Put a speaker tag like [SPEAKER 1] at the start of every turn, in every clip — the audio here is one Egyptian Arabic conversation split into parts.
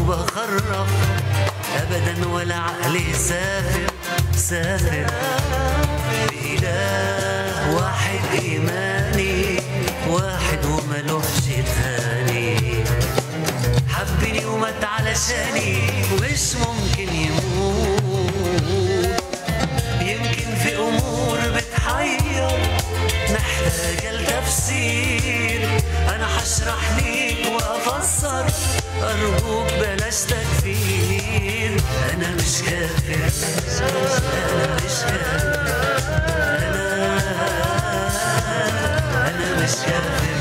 [SPEAKER 1] وبخرف ابدا ولا عقلي سافر سافر بإله واحد إيماني واحد وملوحش تاني حبني ومات علشاني ومش ممكن يموت يمكن في أمور بتحير محتاجة لتفسير أنا هشرح ليك وأفسر أرجوك بلاش تكفير أنا مش كافر أنا مش كافر أنا أنا مش كافر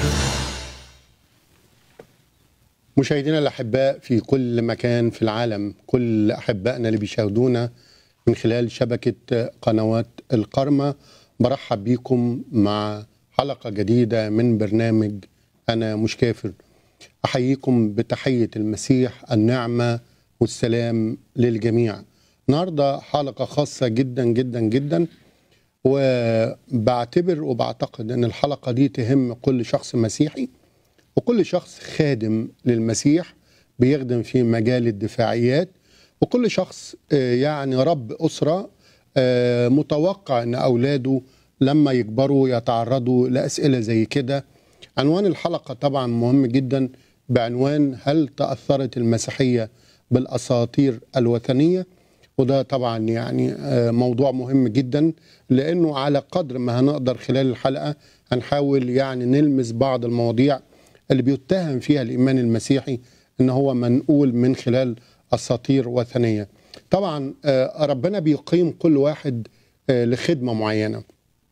[SPEAKER 2] مشاهدينا الأحباء في كل مكان في العالم كل أحبائنا اللي بيشاهدونا من خلال شبكة قنوات القرمة برحب بيكم مع حلقة جديدة من برنامج أنا مش كافر أحييكم بتحية المسيح النعمة والسلام للجميع النهاردة حلقة خاصة جدا جدا جدا وبعتبر وبعتقد أن الحلقة دي تهم كل شخص مسيحي وكل شخص خادم للمسيح بيخدم في مجال الدفاعيات وكل شخص آه، يعني رب أسرة آه، متوقع أن أولاده لما يكبروا يتعرضوا لأسئلة زي كده عنوان الحلقة طبعا مهم جدا بعنوان هل تأثرت المسيحية بالأساطير الوثنية وده طبعا يعني آه، موضوع مهم جدا لأنه على قدر ما هنقدر خلال الحلقة هنحاول يعني نلمس بعض المواضيع اللي بيتهم فيها الإيمان المسيحي إن هو منقول من خلال أساطير وثنية طبعا آه، ربنا بيقيم كل واحد آه، لخدمة معينة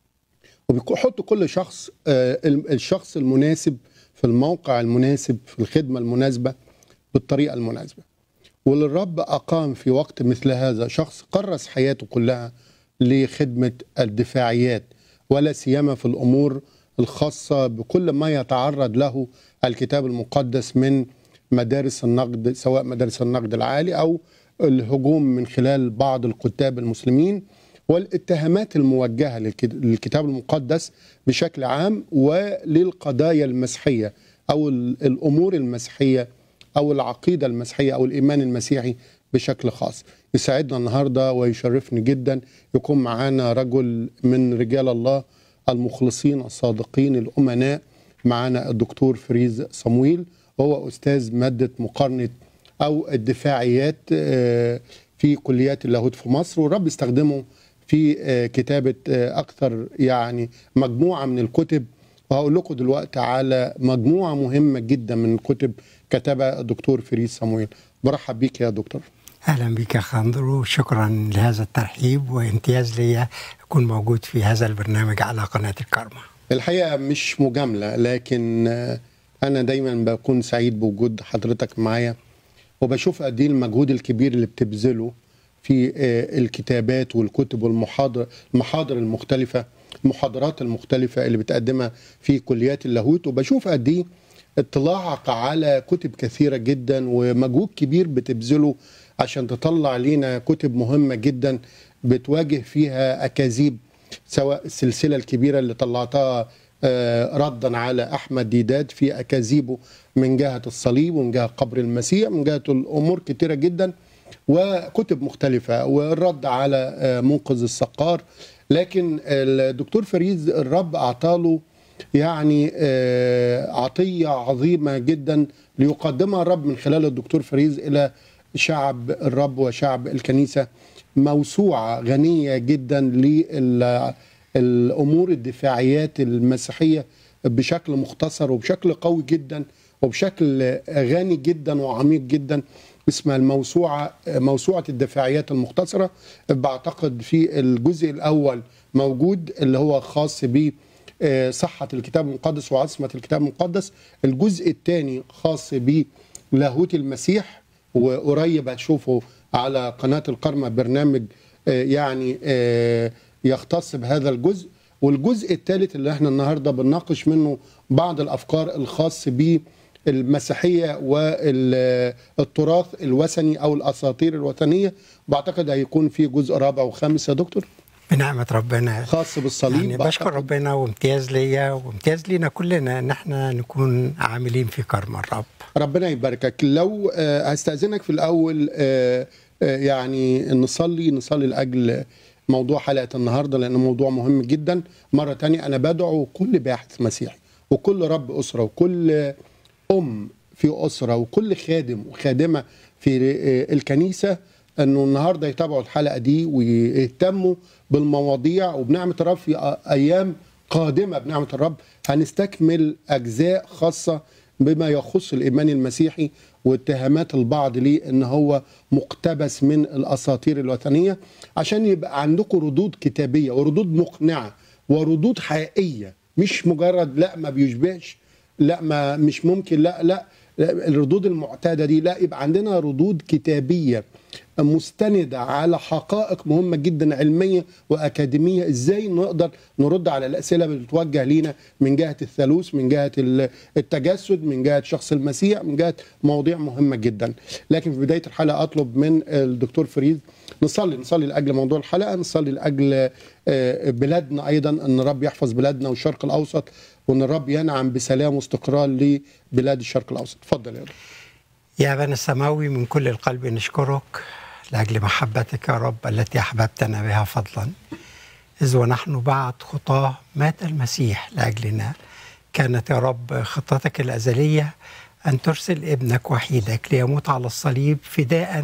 [SPEAKER 2] وبيحط كل شخص آه، الشخص المناسب في الموقع المناسب في الخدمة المناسبة بالطريقة المناسبة وللرب أقام في وقت مثل هذا شخص كرس حياته كلها لخدمة الدفاعيات ولا سيما في الأمور الخاصة بكل ما يتعرض له الكتاب المقدس من مدارس النقد سواء مدارس النقد العالي أو الهجوم من خلال بعض الكتاب المسلمين والاتهامات الموجهة للك- للكتاب المقدس بشكل عام وللقضايا المسيحية أو ال- الأمور المسيحية أو العقيدة المسيحية أو الإيمان المسيحي بشكل خاص يسعدنا النهاردة ويشرفني جدا يكون معانا رجل من رجال الله المخلصين الصادقين الأمناء معانا الدكتور فريز صمويل وهو أستاذ مادة مقارنة أو الدفاعيات آه، في كليات اللاهوت في مصر والرب استخدمه في آه، كتابة آه، أكثر يعني مجموعة من الكتب وهقول لكم دلوقتي على مجموعة مهمة جدا من الكتب كتبها الدكتور فريد صمويل برحب بيك يا دكتور
[SPEAKER 3] اهلا بك يا خاندرو شكرا لهذا الترحيب وامتياز لي اكون موجود في هذا البرنامج على قناه الكرمه
[SPEAKER 2] الحقيقة مش مجاملة لكن آه، أنا دايما بكون سعيد بوجود حضرتك معايا وبشوف قد إيه المجهود الكبير اللي بتبذله في آه، الكتابات والكتب والمحاضر المحاضر المختلفة المحاضرات المختلفة اللي بتقدمها في كليات اللاهوت وبشوف قد إيه اطلاعك على كتب كثيرة جدا ومجهود كبير بتبذله عشان تطلع لينا كتب مهمة جدا بتواجه فيها أكاذيب سواء السلسلة الكبيرة اللي طلعتها آه، ردا على أحمد ديداد في أكاذيبه من جهة الصليب ومن جهة قبر المسيح من جهة الأمور كتيرة جدا وكتب مختلفة والرد على آه، منقذ السقار لكن الدكتور فريد الرب أعطاله يعني آه، عطية عظيمة جدا ليقدمها الرب من خلال الدكتور فريز إلى شعب الرب وشعب الكنيسة موسوعة غنية جدا للأمور الدفاعيات المسيحية بشكل مختصر وبشكل قوي جدا وبشكل غني جدا وعميق جدا اسمها الموسوعة موسوعة الدفاعيات المختصرة بعتقد في الجزء الأول موجود اللي هو خاص ب صحة الكتاب المقدس وعصمة الكتاب المقدس الجزء الثاني خاص بلاهوت المسيح وقريب هتشوفه على قناة القرمة برنامج آه، يعني آه، يختص بهذا الجزء والجزء الثالث اللي احنا النهاردة بنناقش منه بعض الأفكار الخاص بالمسيحية والتراث الوثني أو الأساطير الوثنية بعتقد هيكون في جزء رابع وخامس يا دكتور
[SPEAKER 3] بنعمة ربنا
[SPEAKER 2] خاص بالصليب
[SPEAKER 3] يعني بشكر
[SPEAKER 2] بعتقد.
[SPEAKER 3] ربنا وامتياز ليا وامتياز لينا كلنا ان احنا نكون عاملين في كرم الرب
[SPEAKER 2] ربنا يباركك لو آه، هستأذنك في الأول آه، آه، يعني نصلي نصلي لأجل موضوع حلقة النهاردة لأنه موضوع مهم جدا مرة تانية أنا بدعو كل باحث مسيحي وكل رب أسرة وكل أم في أسرة وكل خادم وخادمة في آه، الكنيسة أنه النهاردة يتابعوا الحلقة دي ويهتموا بالمواضيع وبنعمة الرب في آ- أيام قادمة بنعمة الرب هنستكمل أجزاء خاصة بما يخص الإيمان المسيحي واتهامات البعض ليه ان هو مقتبس من الاساطير الوثنيه عشان يبقى عندكم ردود كتابيه وردود مقنعه وردود حقيقيه مش مجرد لا ما بيشبهش لا ما مش ممكن لا لا لا، الردود المعتاده دي لا يبقى عندنا ردود كتابيه مستندة على حقائق مهمة جدا علمية وأكاديمية إزاي نقدر نرد على الأسئلة اللي بتوجه لينا من جهة الثالوث من جهة ال- التجسد من جهة شخص المسيح من جهة مواضيع مهمة جدا لكن في بداية الحلقة أطلب من الدكتور فريد نصلي نصلي لأجل موضوع الحلقة نصلي لأجل آه، بلادنا أيضا أن الرب يحفظ بلادنا والشرق الأوسط وأن الرب ينعم بسلام واستقرار لبلاد الشرق الأوسط اتفضل يا رب
[SPEAKER 3] يا أبانا السماوي من كل القلب نشكرك لأجل محبتك يا رب التي أحببتنا بها فضلا إذ ونحن بعد خطاه مات المسيح لأجلنا كانت يا رب خطتك الأزلية أن ترسل ابنك وحيدك ليموت على الصليب فداء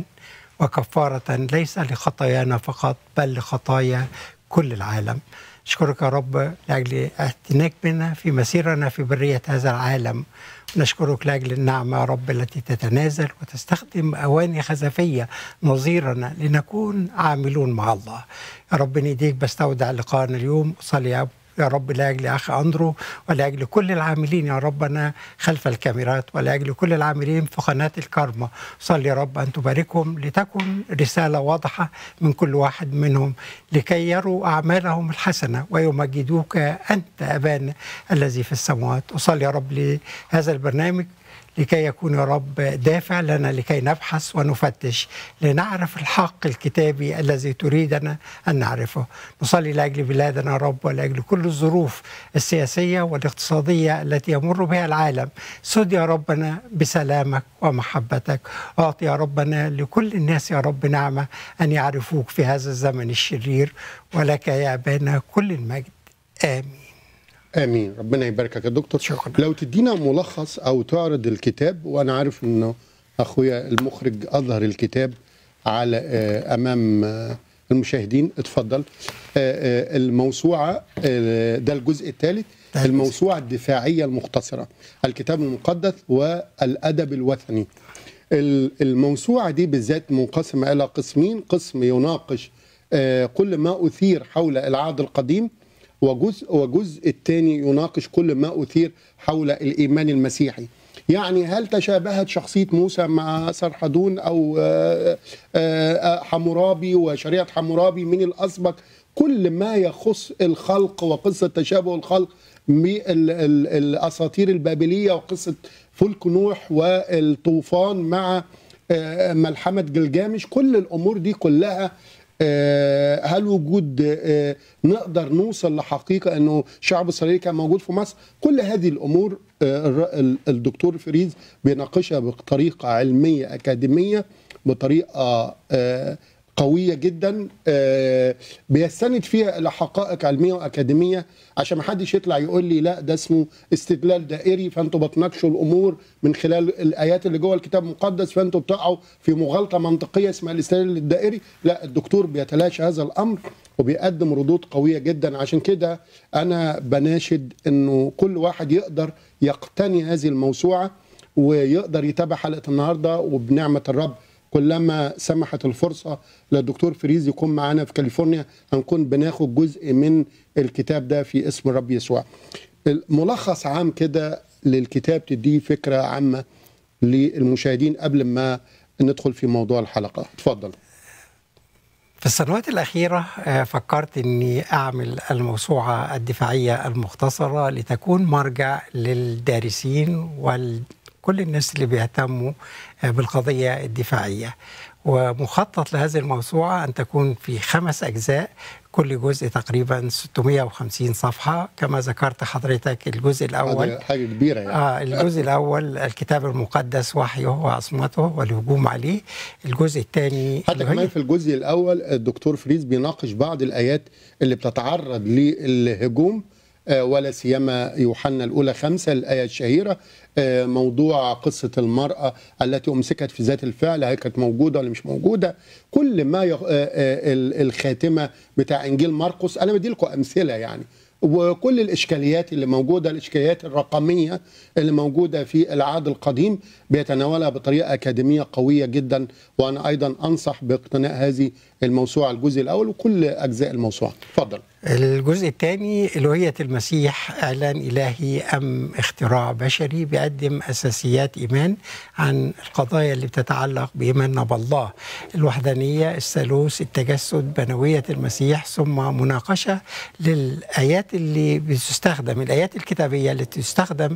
[SPEAKER 3] وكفارة ليس لخطايانا فقط بل لخطايا كل العالم نشكرك يا رب لأجل اعتناك بنا في مسيرنا في برية هذا العالم نشكرك لأجل النعمة يا رب التي تتنازل وتستخدم أواني خزفية نظيرنا لنكون عاملون مع الله يا رب نديك بستودع لقاءنا اليوم أصلي يا يا رب لاجل اخ اندرو ولاجل كل العاملين يا رب انا خلف الكاميرات ولاجل كل العاملين في قناه الكرمه صلي يا رب ان تباركهم لتكن رساله واضحه من كل واحد منهم لكي يروا اعمالهم الحسنه ويمجدوك انت ابانا الذي في السماوات اصلي يا رب لهذا البرنامج لكي يكون يا رب دافع لنا لكي نبحث ونفتش لنعرف الحق الكتابي الذي تريدنا أن نعرفه نصلي لأجل بلادنا يا رب ولأجل كل الظروف السياسية والاقتصادية التي يمر بها العالم سد يا ربنا بسلامك ومحبتك أعطي يا ربنا لكل الناس يا رب نعمة أن يعرفوك في هذا الزمن الشرير ولك يا أبانا كل المجد آمين
[SPEAKER 2] امين ربنا يباركك يا دكتور
[SPEAKER 3] شكرا.
[SPEAKER 2] لو تدينا ملخص او تعرض الكتاب وانا عارف انه اخويا المخرج اظهر الكتاب على آه، امام آه، المشاهدين اتفضل آه، آه، الموسوعه آه، ده الجزء الثالث
[SPEAKER 3] ده الجزء.
[SPEAKER 2] الموسوعه الدفاعيه المختصره الكتاب المقدس والادب الوثني ال- الموسوعه دي بالذات منقسمه الى قسمين قسم يناقش آه، كل ما اثير حول العهد القديم وجزء وجزء الثاني يناقش كل ما اثير حول الايمان المسيحي يعني هل تشابهت شخصيه موسى مع سرحدون او آه، آه، حمورابي وشريعه حمورابي من الاسبق كل ما يخص الخلق وقصه تشابه الخلق بالاساطير البابليه وقصه فلك نوح والطوفان مع آه، ملحمه جلجامش كل الامور دي كلها آه، هل وجود آه، نقدر نوصل لحقيقه انه شعب اسرائيل كان موجود في مصر كل هذه الامور آه، الر- ال- الدكتور فريز بيناقشها بطريقه علميه اكاديميه بطريقه آه، قويه جدا آه، بيستند فيها الى حقائق علميه واكاديميه عشان ما حدش يطلع يقول لي لا ده اسمه استدلال دائري فانتوا بتناقشوا الامور من خلال الايات اللي جوه الكتاب المقدس فانتوا بتقعوا في مغالطه منطقيه اسمها الاستدلال الدائري لا الدكتور بيتلاشى هذا الامر وبيقدم ردود قويه جدا عشان كده انا بناشد انه كل واحد يقدر يقتني هذه الموسوعه ويقدر يتابع حلقه النهارده وبنعمه الرب كلما سمحت الفرصة للدكتور فريز يكون معانا في كاليفورنيا هنكون بناخد جزء من الكتاب ده في اسم الرب يسوع ملخص عام كده للكتاب تديه فكرة عامة للمشاهدين قبل ما ندخل في موضوع الحلقة اتفضل
[SPEAKER 3] في السنوات الأخيرة آه، فكرت أني أعمل الموسوعة الدفاعية المختصرة لتكون مرجع للدارسين وكل الناس اللي بيهتموا آه، بالقضية الدفاعية ومخطط لهذه الموسوعة أن تكون في خمس أجزاء كل جزء تقريبا 650 صفحة كما ذكرت حضرتك الجزء الأول
[SPEAKER 2] هذه حاجه كبيره يعني
[SPEAKER 3] آه الجزء الأول الكتاب المقدس وحيه وعصمته والهجوم عليه الجزء الثاني
[SPEAKER 2] حتى كمان في الجزء الاول الدكتور فريز بيناقش بعض الايات اللي بتتعرض للهجوم آه، ولا سيما يوحنا الاولى خمسه الايه الشهيره آه، موضوع قصه المراه التي امسكت في ذات الفعل هل كانت موجوده ولا مش موجوده كل ما يغ... آه، آه، ال- الخاتمه بتاع انجيل مرقس انا بدي لكم امثله يعني وكل الاشكاليات اللي موجوده الاشكاليات الرقميه اللي موجوده في العهد القديم بيتناولها بطريقه اكاديميه قويه جدا وانا ايضا انصح باقتناء هذه الموسوعه الجزء الاول وكل اجزاء الموسوعه اتفضل
[SPEAKER 3] الجزء الثاني ألوهية المسيح إعلان إلهي أم اختراع بشري بيقدم أساسيات إيمان عن القضايا اللي بتتعلق بإيماننا بالله الوحدانية الثالوث التجسد بنوية المسيح ثم مناقشة للآيات اللي بتستخدم الآيات الكتابية اللي تستخدم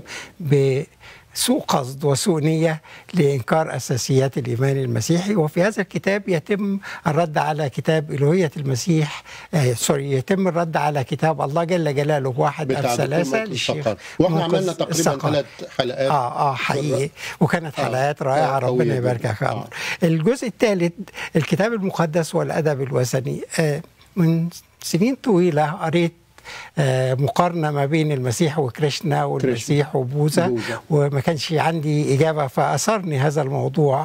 [SPEAKER 3] ب سوء قصد وسوء نية لإنكار أساسيات الإيمان المسيحي وفي هذا الكتاب يتم الرد على كتاب ألوهية المسيح آه سوري يتم الرد على كتاب الله جل جلاله واحد
[SPEAKER 2] بتاع
[SPEAKER 3] أم
[SPEAKER 2] دكتور
[SPEAKER 3] ثلاثة
[SPEAKER 2] مرقس
[SPEAKER 3] للشيخ
[SPEAKER 2] السقار. واحنا
[SPEAKER 3] مرقس
[SPEAKER 2] عملنا تقريبا
[SPEAKER 3] السقار.
[SPEAKER 2] ثلاث حلقات
[SPEAKER 3] اه اه حقيقي وكانت
[SPEAKER 2] آه،
[SPEAKER 3] حلقات رائعه
[SPEAKER 2] آه، قوية
[SPEAKER 3] ربنا
[SPEAKER 2] جداً.
[SPEAKER 3] يباركك يا
[SPEAKER 2] آه.
[SPEAKER 3] عمرو الجزء الثالث الكتاب المقدس والادب الوثني آه من سنين طويله قريت آه، مقارنه ما بين المسيح وكريشنا والمسيح وبوذا
[SPEAKER 2] بوذا.
[SPEAKER 3] وما كانش عندي اجابه فاثرني هذا الموضوع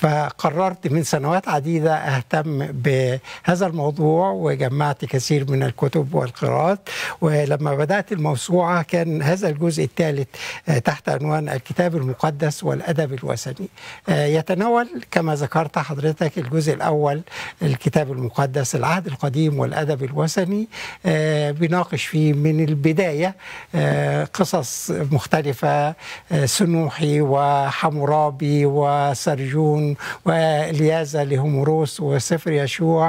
[SPEAKER 3] فقررت من سنوات عديده اهتم بهذا الموضوع وجمعت كثير من الكتب والقراءات ولما بدات الموسوعه كان هذا الجزء الثالث آه، تحت عنوان الكتاب المقدس والادب الوثني آه، يتناول كما ذكرت حضرتك الجزء الاول الكتاب المقدس العهد القديم والادب الوثني آه، بيناقش فيه من البدايه آه، قصص مختلفه آه، سنوحي وحمورابي وسرجون واليازا لهوموروس وسفر يشوع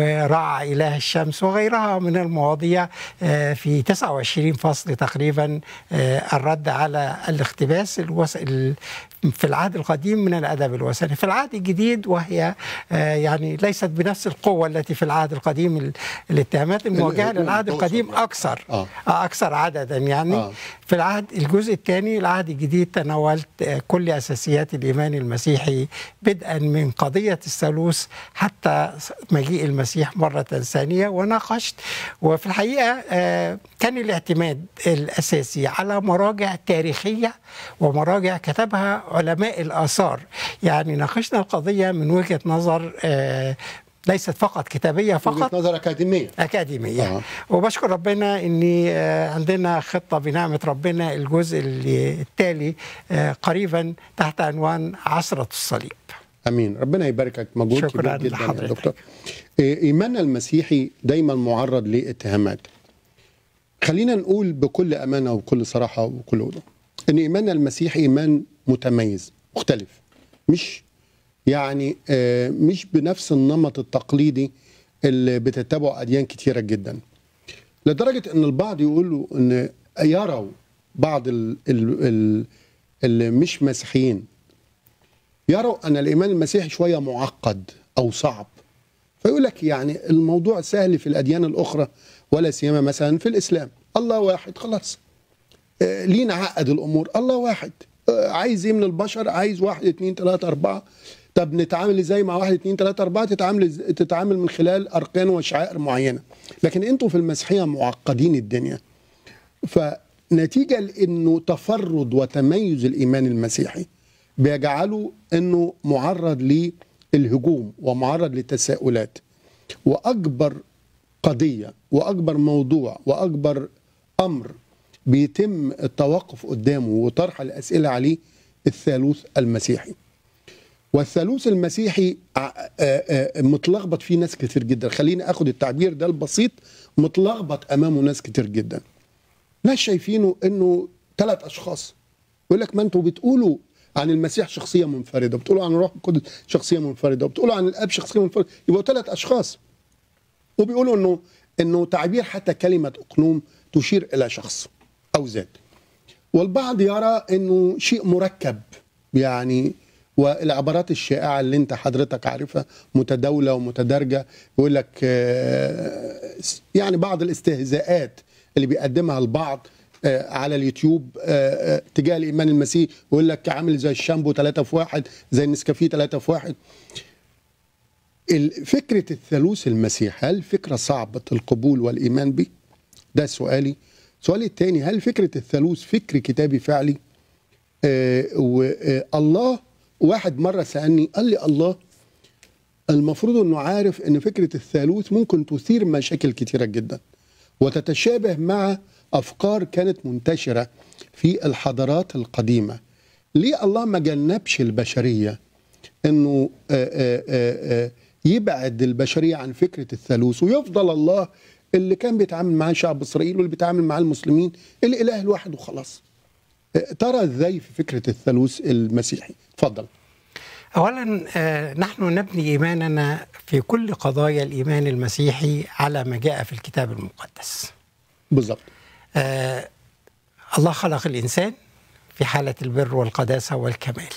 [SPEAKER 3] ورع اله الشمس وغيرها من المواضيع آه، في 29 فصل تقريبا آه، الرد على الاقتباس الوس... ال- في العهد القديم من الادب الوثني في العهد الجديد وهي آه، يعني ليست بنفس القوه التي في العهد القديم ال- الاتهامات الموجهه
[SPEAKER 2] الهجوم
[SPEAKER 3] للعهد
[SPEAKER 2] تقصد
[SPEAKER 3] القديم
[SPEAKER 2] يعني.
[SPEAKER 3] اكثر
[SPEAKER 2] آه.
[SPEAKER 3] آه، اكثر عددا يعني
[SPEAKER 2] آه.
[SPEAKER 3] في العهد الجزء الثاني العهد الجديد تناولت آه، كل اساسيات الايمان المسيحي بدءا من قضيه الثالوث حتى مجيء المسيح مره ثانيه وناقشت وفي الحقيقه آه، كان الاعتماد الاساسي على مراجع تاريخيه ومراجع كتبها علماء الاثار يعني ناقشنا القضيه من وجهه نظر آه، ليست فقط كتابيه
[SPEAKER 2] وجهه
[SPEAKER 3] فقط
[SPEAKER 2] نظر اكاديميه
[SPEAKER 3] أكاديمية
[SPEAKER 2] آه.
[SPEAKER 3] آه. وبشكر ربنا أني آه، عندنا خطة بنعمة ربنا الجزء اللي التالي آه، قريبا تحت عنوان عصرة الصليب
[SPEAKER 2] امين ربنا يباركك مجهود
[SPEAKER 3] شكراً
[SPEAKER 2] كبير جدا يا
[SPEAKER 3] لحضرتك.
[SPEAKER 2] دكتور إيه، ايماننا المسيحي دايما معرض لاتهامات خلينا نقول بكل امانه وبكل صراحه وبكل وضوح ان ايماننا المسيحي ايمان متميز مختلف مش يعني آه، مش بنفس النمط التقليدي اللي بتتبعه اديان كتيره جدا لدرجه ان البعض يقولوا ان يروا بعض ال ال ال اللي مش مسيحيين يروا ان الايمان المسيحي شويه معقد او صعب فيقول لك يعني الموضوع سهل في الاديان الاخرى ولا سيما مثلا في الاسلام الله واحد خلاص آه، ليه نعقد الامور الله واحد آه، عايز ايه من البشر عايز واحد اتنين تلاته اربعه طب نتعامل ازاي مع واحد اتنين تلاته اربعه تتعامل إز- تتعامل من خلال اركان وشعائر معينه لكن انتوا في المسيحيه معقدين الدنيا فنتيجه لانه تفرد وتميز الايمان المسيحي بيجعله انه معرض للهجوم ومعرض للتساؤلات واكبر قضيه واكبر موضوع واكبر امر بيتم التوقف قدامه وطرح الاسئله عليه الثالوث المسيحي والثالوث المسيحي ع- آه، آه، متلخبط فيه ناس كتير جدا خليني اخد التعبير ده البسيط متلخبط امامه ناس كتير جدا ناس شايفينه انه ثلاث اشخاص يقول لك ما انتوا بتقولوا عن المسيح شخصيه منفرده بتقولوا عن الروح القدس شخصيه منفرده وبتقولوا عن الاب شخصيه منفرده يبقوا ثلاث اشخاص وبيقولوا انه انه تعبير حتى كلمه اقنوم تشير الى شخص او ذات والبعض يرى انه شيء مركب يعني والعبارات الشائعه اللي انت حضرتك عارفها متداوله ومتدارجه يقول لك آه، يعني بعض الاستهزاءات اللي بيقدمها البعض آه، على اليوتيوب آه، آه، تجاه الايمان المسيحي يقول لك عامل زي الشامبو 3 في 1 زي النسكافيه 3 في 1 ال- فكره الثالوث المسيح هل فكره صعبه القبول والايمان به؟ ده سؤالي. سؤالي الثاني هل فكره الثالوث فكر كتابي فعلي؟ آه والله واحد مره سالني قال لي الله المفروض انه عارف ان فكره الثالوث ممكن تثير مشاكل كتيره جدا وتتشابه مع افكار كانت منتشره في الحضارات القديمه. ليه الله ما جنبش البشريه انه آه، آه، آه، آه، يبعد البشريه عن فكره الثالوث ويفضل الله اللي كان بيتعامل مع شعب اسرائيل واللي بيتعامل مع المسلمين الاله الواحد وخلاص. آه، ترى ازاي في فكره الثالوث المسيحي؟ اتفضل.
[SPEAKER 3] اولا آه، نحن نبني ايماننا في كل قضايا الايمان المسيحي على ما جاء في الكتاب المقدس.
[SPEAKER 2] بالظبط.
[SPEAKER 3] آه، الله خلق الانسان في حاله البر والقداسه والكمال.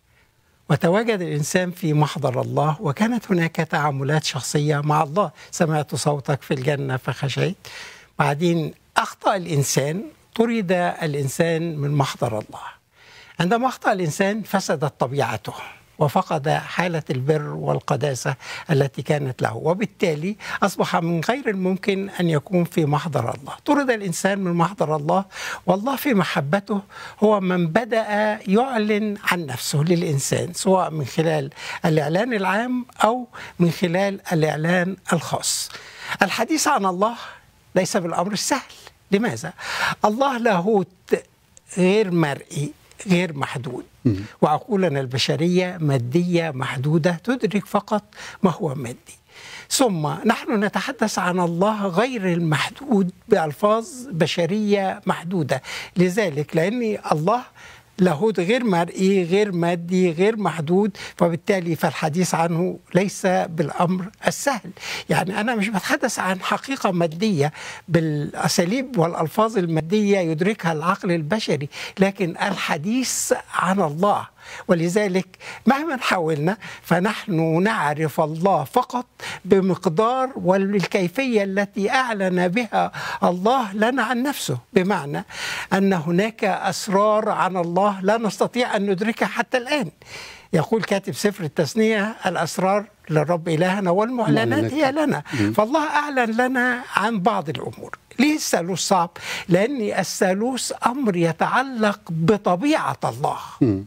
[SPEAKER 3] وتواجد الانسان في محضر الله وكانت هناك تعاملات شخصيه مع الله، سمعت صوتك في الجنه فخشيت. بعدين اخطا الانسان طرد الانسان من محضر الله. عندما اخطا الانسان فسدت طبيعته وفقد حاله البر والقداسه التي كانت له وبالتالي اصبح من غير الممكن ان يكون في محضر الله طرد الانسان من محضر الله والله في محبته هو من بدا يعلن عن نفسه للانسان سواء من خلال الاعلان العام او من خلال الاعلان الخاص الحديث عن الله ليس بالامر السهل لماذا الله لاهوت غير مرئي غير محدود وعقولنا البشرية مادية محدودة تدرك فقط ما هو مادي ثم نحن نتحدث عن الله غير المحدود بألفاظ بشرية محدودة لذلك لأن الله لاهوت غير مرئي غير مادي غير محدود فبالتالي فالحديث عنه ليس بالامر السهل يعني انا مش بتحدث عن حقيقه ماديه بالاساليب والالفاظ الماديه يدركها العقل البشري لكن الحديث عن الله ولذلك مهما حاولنا فنحن نعرف الله فقط بمقدار والكيفيه التي اعلن بها الله لنا عن نفسه بمعنى ان هناك اسرار عن الله لا نستطيع ان ندركها حتى الان يقول كاتب سفر التثنيه الاسرار للرب الهنا والمعلنات هي لنا فالله اعلن لنا عن بعض الامور ليه الثالوث صعب؟ لأن الثالوث أمر يتعلق بطبيعة الله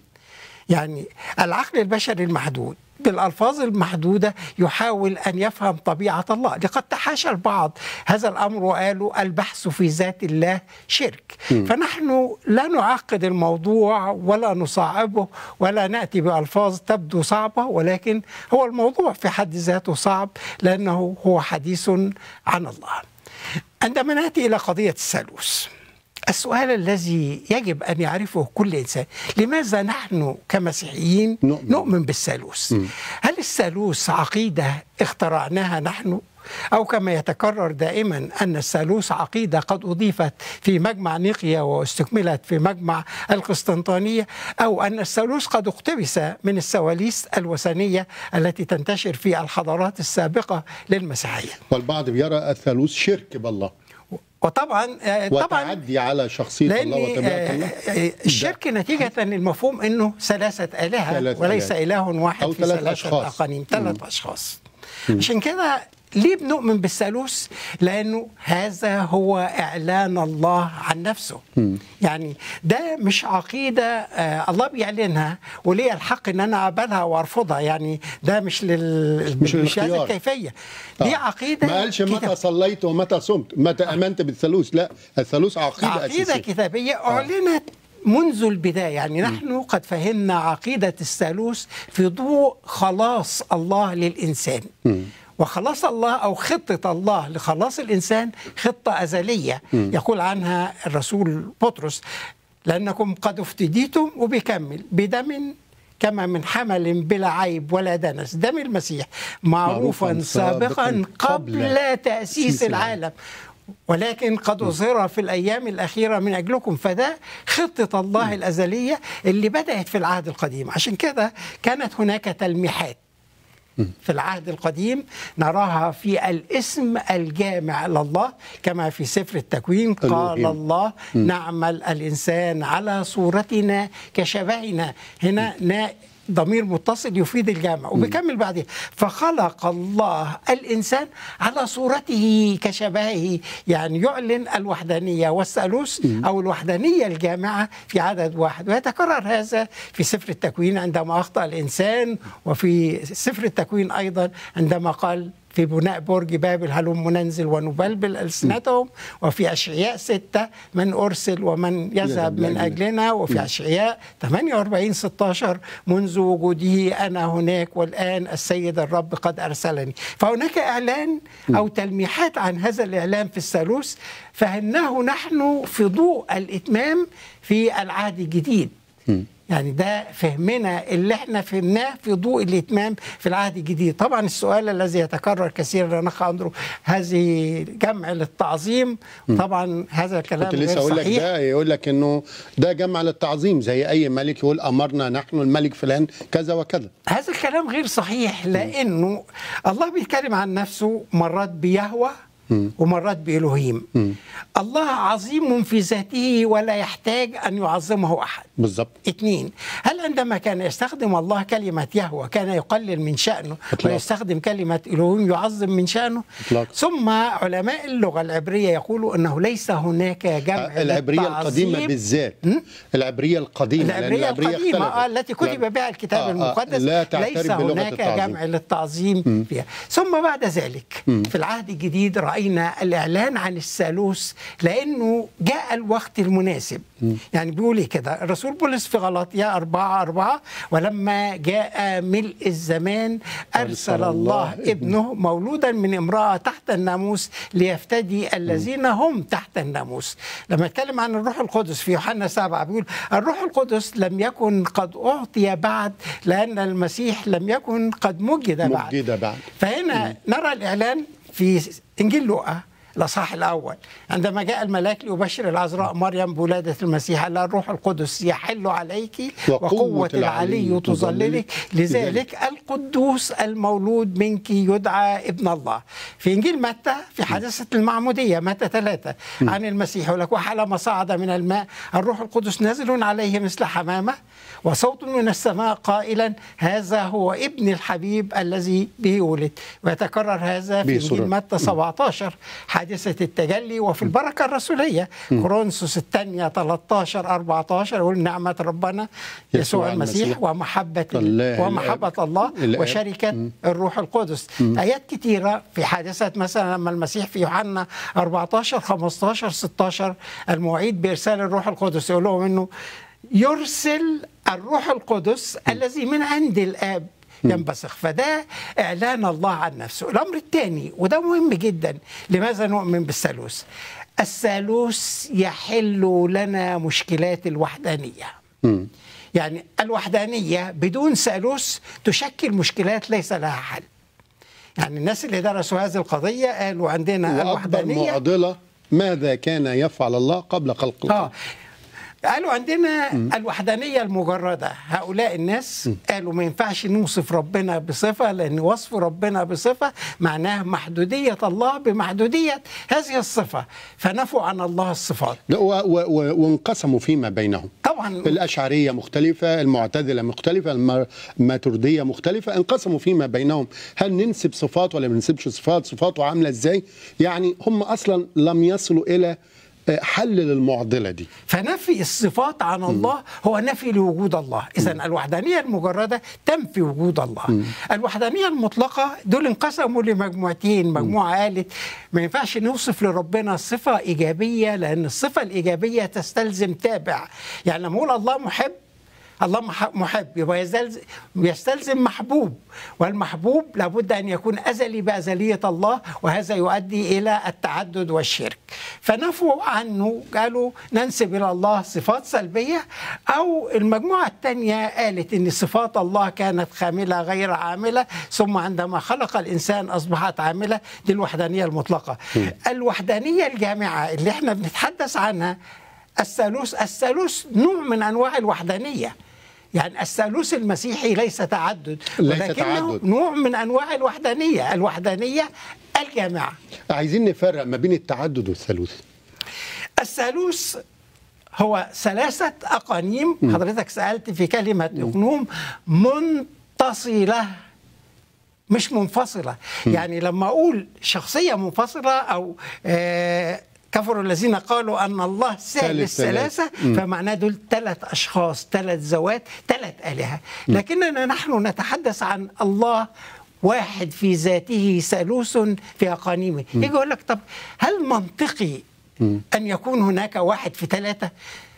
[SPEAKER 3] يعني العقل البشري المحدود بالألفاظ المحدودة يحاول أن يفهم طبيعة الله لقد تحاشى البعض هذا الأمر وقالوا البحث في ذات الله شرك فنحن لا نعقد الموضوع ولا نصعبه ولا نأتي بألفاظ تبدو صعبة ولكن هو الموضوع في حد ذاته صعب لأنه هو حديث عن الله عندما نأتي إلى قضية الثالوث السؤال الذي يجب أن يعرفه كل إنسان لماذا نحن كمسيحيين
[SPEAKER 2] نؤمن.
[SPEAKER 3] نؤمن بالثالوث هل الثالوث عقيدة اخترعناها نحن أو كما يتكرر دائما أن الثالوث عقيدة قد أضيفت في مجمع نيقيا واستكملت في مجمع القسطنطينية أو أن الثالوث قد اقتبس من الثواليث الوثنية التي تنتشر في الحضارات السابقة للمسيحية
[SPEAKER 2] والبعض بيرى الثالوث شرك بالله
[SPEAKER 3] وطبعا آه، طبعا
[SPEAKER 2] وتعدي على شخصية
[SPEAKER 3] لأن
[SPEAKER 2] الله وطبيعة
[SPEAKER 3] آه،
[SPEAKER 2] الله
[SPEAKER 3] آه، الشرك نتيجة للمفهوم أنه ثلاثة آلهة
[SPEAKER 2] ثلاث
[SPEAKER 3] وليس
[SPEAKER 2] آلهة.
[SPEAKER 3] إله واحد
[SPEAKER 2] أو
[SPEAKER 3] في
[SPEAKER 2] ثلاث
[SPEAKER 3] ثلاثة
[SPEAKER 2] أشخاص.
[SPEAKER 3] أقانيم ثلاث أشخاص عشان كده ليه بنؤمن بالثالوث؟ لأنه هذا هو إعلان الله عن نفسه يعني ده مش عقيدة آه الله بيعلنها وليه الحق إن أنا أقبلها وأرفضها يعني ده مش لل
[SPEAKER 2] مش
[SPEAKER 3] مش هذه
[SPEAKER 2] للاختيار.
[SPEAKER 3] الكيفية دي
[SPEAKER 2] آه.
[SPEAKER 3] عقيدة
[SPEAKER 2] ما قالش متى
[SPEAKER 3] كتاب-
[SPEAKER 2] صليت ومتى صمت متى امنت بالثالوث لا الثالوث عقيده,
[SPEAKER 3] عقيدة
[SPEAKER 2] اساسيه
[SPEAKER 3] كتابية أعلنت منذ البداية يعني نحن قد فهمنا عقيدة الثالوث في ضوء خلاص الله للإنسان وخلاص الله أو خطة الله لخلاص الإنسان خطة أزلية يقول عنها الرسول بطرس لأنكم قد افتديتم وبيكمل بدم كما من حمل بلا عيب ولا دنس دم المسيح معروفا
[SPEAKER 2] معروفاً
[SPEAKER 3] سابقا
[SPEAKER 2] سابقاً
[SPEAKER 3] قبل
[SPEAKER 2] قبل
[SPEAKER 3] تأسيس
[SPEAKER 2] تأسيس
[SPEAKER 3] العالم ولكن قد أظهر في الأيام الأخيرة من أجلكم فده خطة الله الأزلية اللي بدأت في العهد القديم عشان كده كانت هناك تلميحات في العهد القديم نراها في الاسم الجامع لله كما في سفر التكوين قال
[SPEAKER 2] ألوهيم.
[SPEAKER 3] الله نعمل الإنسان على صورتنا كشبهنا هنا نا ضمير متصل يفيد الجامع وبيكمل بعدين فخلق الله الإنسان على صورته كشبهه يعني يعلن الوحدانية والثالوث أو الوحدانية الجامعة في عدد واحد ويتكرر هذا في سفر التكوين عندما أخطأ الإنسان وفي سفر التكوين أيضا عندما قال في بناء برج بابل هلم ننزل ونبلبل ألسنتهم وفي أشعياء ستة من أرسل ومن يذهب من أجلنا وفي أشعياء 48 16 منذ وجوده أنا هناك والآن السيد الرب قد أرسلني فهناك إعلان أو تلميحات عن هذا الإعلان في الثالوث فهمناه نحن في ضوء الإتمام في العهد الجديد يعني ده فهمنا اللي احنا فهمناه في ضوء الاتمام في العهد الجديد طبعا السؤال الذي يتكرر كثيرا يا اخ اندرو هذه جمع للتعظيم طبعا هذا الكلام
[SPEAKER 2] كنت لسه
[SPEAKER 3] غير
[SPEAKER 2] اقول لك
[SPEAKER 3] صحيح
[SPEAKER 2] ده يقول لك انه ده جمع للتعظيم زي اي ملك يقول امرنا نحن الملك فلان كذا وكذا
[SPEAKER 3] هذا الكلام غير صحيح لانه الله بيتكلم عن نفسه مرات بيهوى ومرات بإلهيم الله عظيم في ذاته ولا يحتاج أن يعظمه أحد
[SPEAKER 2] بالظبط
[SPEAKER 3] اثنين هل عندما كان يستخدم الله كلمة يهوى كان يقلل من شأنه
[SPEAKER 2] إطلاقاً.
[SPEAKER 3] ويستخدم كلمة إلهيم يعظم من شأنه
[SPEAKER 2] إطلاقاً.
[SPEAKER 3] ثم علماء اللغة العبرية يقولوا أنه ليس هناك جمع
[SPEAKER 2] العبرية
[SPEAKER 3] للتعظيم.
[SPEAKER 2] القديمة بالذات العبرية القديمة لأن
[SPEAKER 3] العبرية القديمة
[SPEAKER 2] اختلفت.
[SPEAKER 3] آه التي كتب
[SPEAKER 2] لا-
[SPEAKER 3] بها الكتاب
[SPEAKER 2] آه، آه،
[SPEAKER 3] المقدس
[SPEAKER 2] لا تعترف
[SPEAKER 3] ليس
[SPEAKER 2] بلغة
[SPEAKER 3] هناك
[SPEAKER 2] التعظيم.
[SPEAKER 3] جمع للتعظيم فيها ثم بعد ذلك في العهد الجديد رأينا الإعلان عن الثالوث لأنه جاء الوقت المناسب يعني بيقول إيه كده الرسول بولس في غلطية أربعة أربعة ولما جاء ملء الزمان أرسل الله ابنه مولودا من امرأة تحت الناموس ليفتدي الذين هم تحت الناموس لما اتكلم عن الروح القدس في يوحنا سبعة بيقول الروح القدس لم يكن قد أعطي بعد لأن المسيح لم يكن قد مجد بعد
[SPEAKER 2] مجد بعد.
[SPEAKER 3] فهنا نرى الإعلان في إنجيل لوقا الأصحاح الأول عندما جاء الملاك ليبشر العذراء مريم بولادة المسيح قال لها الروح القدس يحل عليك
[SPEAKER 2] وقوة
[SPEAKER 3] وقوة
[SPEAKER 2] العلي
[SPEAKER 3] العلي تظللك
[SPEAKER 2] لذلك
[SPEAKER 3] لذلك القدوس المولود منك يدعى ابن الله في إنجيل متى في حادثة المعمودية متى ثلاثة عن المسيح يقول لك وحالما صعد من الماء الروح القدس نازل عليه مثل حمامة وصوت من السماء قائلا هذا هو ابن الحبيب الذي به ولد ويتكرر هذا في
[SPEAKER 2] بسرعة.
[SPEAKER 3] إنجيل متى 17 حادثة التجلي وفي البركة الرسولية كورنثوس الثانية 13 14 يقول نعمة ربنا
[SPEAKER 2] يسوع
[SPEAKER 3] يسوع المسيح
[SPEAKER 2] المسيح
[SPEAKER 3] ومحبة
[SPEAKER 2] الله
[SPEAKER 3] ومحبة
[SPEAKER 2] الآب.
[SPEAKER 3] الله
[SPEAKER 2] الآب.
[SPEAKER 3] وشركة الروح القدس آيات كتيرة في حادثة مثلا لما المسيح في يوحنا 14 15 16 المواعيد بإرسال الروح القدس يقول لهم إنه يرسل الروح القدس الذي من عند الآب ينبثق فده إعلان الله عن نفسه الأمر الثاني وده مهم جدا لماذا نؤمن بالثالوث الثالوث يحل لنا مشكلات الوحدانية يعني الوحدانية بدون ثالوث تشكل مشكلات ليس لها حل يعني الناس اللي درسوا هذه القضية قالوا عندنا
[SPEAKER 2] وأكبر
[SPEAKER 3] الوحدانية
[SPEAKER 2] معضلة ماذا كان يفعل الله قبل خلق
[SPEAKER 3] اه قالوا عندنا الوحدانية المجردة هؤلاء الناس قالوا ما ينفعش نوصف ربنا بصفة لأن وصف ربنا بصفة معناه محدودية الله بمحدودية هذه الصفة فنفوا عن الله الصفات
[SPEAKER 2] لا، و- و- و- وانقسموا فيما بينهم
[SPEAKER 3] طبعا
[SPEAKER 2] الأشعرية مختلفة المعتزلة مختلفة الم- الماتردية مختلفة انقسموا فيما بينهم هل ننسب صفات ولا ما ننسبش صفات صفاته عاملة ازاي يعني هم أصلا لم يصلوا إلى آه، حل للمعضلة دي
[SPEAKER 3] فنفي الصفات عن الله هو نفي لوجود الله اذا الوحدانيه المجرده تنفي وجود الله الوحدانيه المطلقه دول انقسموا لمجموعتين مجموعه قالت ما ينفعش نوصف لربنا صفه ايجابيه لان الصفه الايجابيه تستلزم تابع يعني لما اقول الله محب الله مح- محب يبقى يستلزم, يستلزم محبوب والمحبوب لابد ان يكون ازلي بازليه الله وهذا يؤدي الى التعدد والشرك فنفوا عنه قالوا ننسب الى الله صفات سلبيه او المجموعه الثانيه قالت ان صفات الله كانت خامله غير عامله ثم عندما خلق الانسان اصبحت عامله دي الوحدانيه المطلقه الوحدانيه الجامعه اللي احنا بنتحدث عنها الثالوث الثالوث نوع من انواع الوحدانيه يعني الثالوث المسيحي ليس تعدد
[SPEAKER 2] ليس
[SPEAKER 3] ولكنه
[SPEAKER 2] تعدد.
[SPEAKER 3] نوع من انواع الوحدانيه الوحدانيه الجامعه
[SPEAKER 2] عايزين نفرق ما بين التعدد والثالوث
[SPEAKER 3] الثالوث هو ثلاثة أقانيم حضرتك سألت في كلمة أقنوم منتصلة مش منفصلة يعني لما أقول شخصية منفصلة أو آه كفروا الذين قالوا أن الله ثالث
[SPEAKER 2] ثالث ثلاثة.
[SPEAKER 3] ثلاثة فمعناه دول ثلاث أشخاص ثلاث ذوات ثلاث آلهة لكننا نحن نتحدث عن الله واحد في ذاته ثالوث في أقانيمه يجي يقول لك طب هل منطقي أن يكون هناك واحد في ثلاثة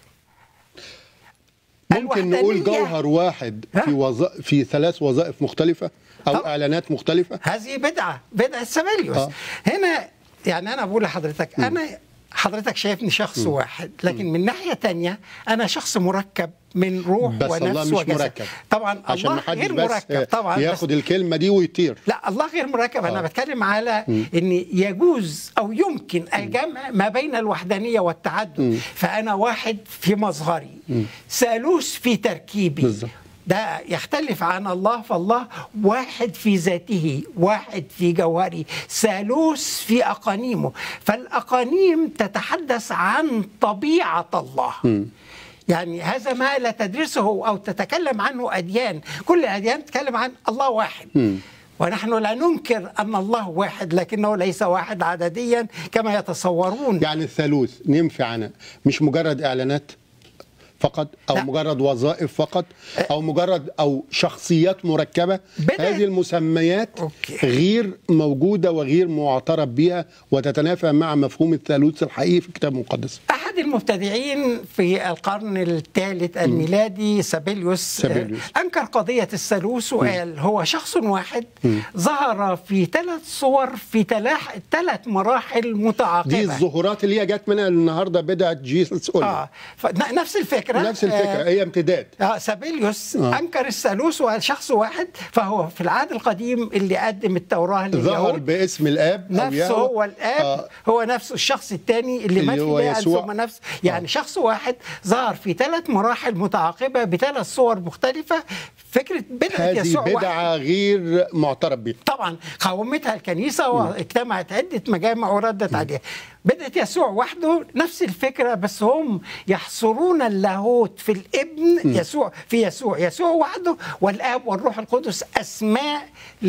[SPEAKER 2] ممكن نقول
[SPEAKER 3] الوحدانية-
[SPEAKER 2] جوهر واحد
[SPEAKER 3] ها؟
[SPEAKER 2] في وظائف في ثلاث وظائف مختلفة او
[SPEAKER 3] طب-
[SPEAKER 2] اعلانات مختلفة
[SPEAKER 3] هذه بدعة بدعة سبيليوس
[SPEAKER 2] آه.
[SPEAKER 3] هنا يعني أنا بقول لحضرتك أنا حضرتك شايفني شخص واحد لكن من ناحية تانية أنا شخص مركب من روح
[SPEAKER 2] بس
[SPEAKER 3] ونفس
[SPEAKER 2] الله مش
[SPEAKER 3] وجسد
[SPEAKER 2] مركب
[SPEAKER 3] طبعا
[SPEAKER 2] عشان
[SPEAKER 3] الله
[SPEAKER 2] ما حدش
[SPEAKER 3] غير
[SPEAKER 2] بس
[SPEAKER 3] مركب طبعا بس
[SPEAKER 2] ياخد الكلمة دي ويطير
[SPEAKER 3] لا الله غير مركب انا
[SPEAKER 2] آه.
[SPEAKER 3] بتكلم على ان يجوز او يمكن الجمع ما بين الوحدانيه والتعدد فانا واحد في مظهري ثالوث في تركيبي
[SPEAKER 2] بالظبط.
[SPEAKER 3] ده يختلف عن الله فالله واحد في ذاته واحد في جوهره ثالوث في أقانيمه فالأقانيم تتحدث عن طبيعة الله يعني هذا ما لا تدرسه أو تتكلم عنه أديان كل الأديان تتكلم عن الله واحد ونحن لا ننكر أن الله واحد لكنه ليس واحد عدديا كما يتصورون
[SPEAKER 2] يعني الثالوث ننفي عنها مش مجرد اعلانات فقط او
[SPEAKER 3] لا.
[SPEAKER 2] مجرد وظائف فقط او مجرد او شخصيات مركبه
[SPEAKER 3] بدأت-
[SPEAKER 2] هذه المسميات
[SPEAKER 3] أوكي.
[SPEAKER 2] غير موجوده وغير معترف بها وتتنافى مع مفهوم الثالوث الحقيقي في الكتاب المقدس
[SPEAKER 3] أحد المبتدعين في القرن الثالث الميلادي سابيليوس
[SPEAKER 2] سابيليوس.
[SPEAKER 3] آه، أنكر قضية الثالوث وقال هو شخص واحد ظهر في ثلاث صور في تلاح- ثلاث مراحل متعاقبة
[SPEAKER 2] دي الظهورات اللي هي جت منها النهارده بدعه جيسس اولي
[SPEAKER 3] آه ف- نفس الفكرة
[SPEAKER 2] نفس الفكره
[SPEAKER 3] آه،
[SPEAKER 2] هي امتداد
[SPEAKER 3] آه سابيليوس
[SPEAKER 2] آه.
[SPEAKER 3] أنكر الثالوث وشخص واحد فهو في العهد القديم اللي قدم التوراة
[SPEAKER 2] ظهر
[SPEAKER 3] لليهود
[SPEAKER 2] باسم الاب أو
[SPEAKER 3] نفسه
[SPEAKER 2] يهوه.
[SPEAKER 3] هو الاب
[SPEAKER 2] آه.
[SPEAKER 3] آه. هو نفسه الشخص الثاني اللي,
[SPEAKER 2] اللي
[SPEAKER 3] مات
[SPEAKER 2] هو
[SPEAKER 3] في بيئة
[SPEAKER 2] يسوع.
[SPEAKER 3] ثم نفس يعني آه. شخص واحد ظهر في ثلاث مراحل متعاقبه بثلاث صور مختلفه فكره بدعه
[SPEAKER 2] هذه
[SPEAKER 3] يسوع واحد
[SPEAKER 2] بدعه غير معترف بها
[SPEAKER 3] طبعا قاومتها الكنيسه واجتمعت عده مجامع وردت عليها بدعه يسوع وحده نفس الفكره بس هم يحصرون اللاهوت في الابن يسوع في يسوع يسوع وحده والاب والروح القدس اسماء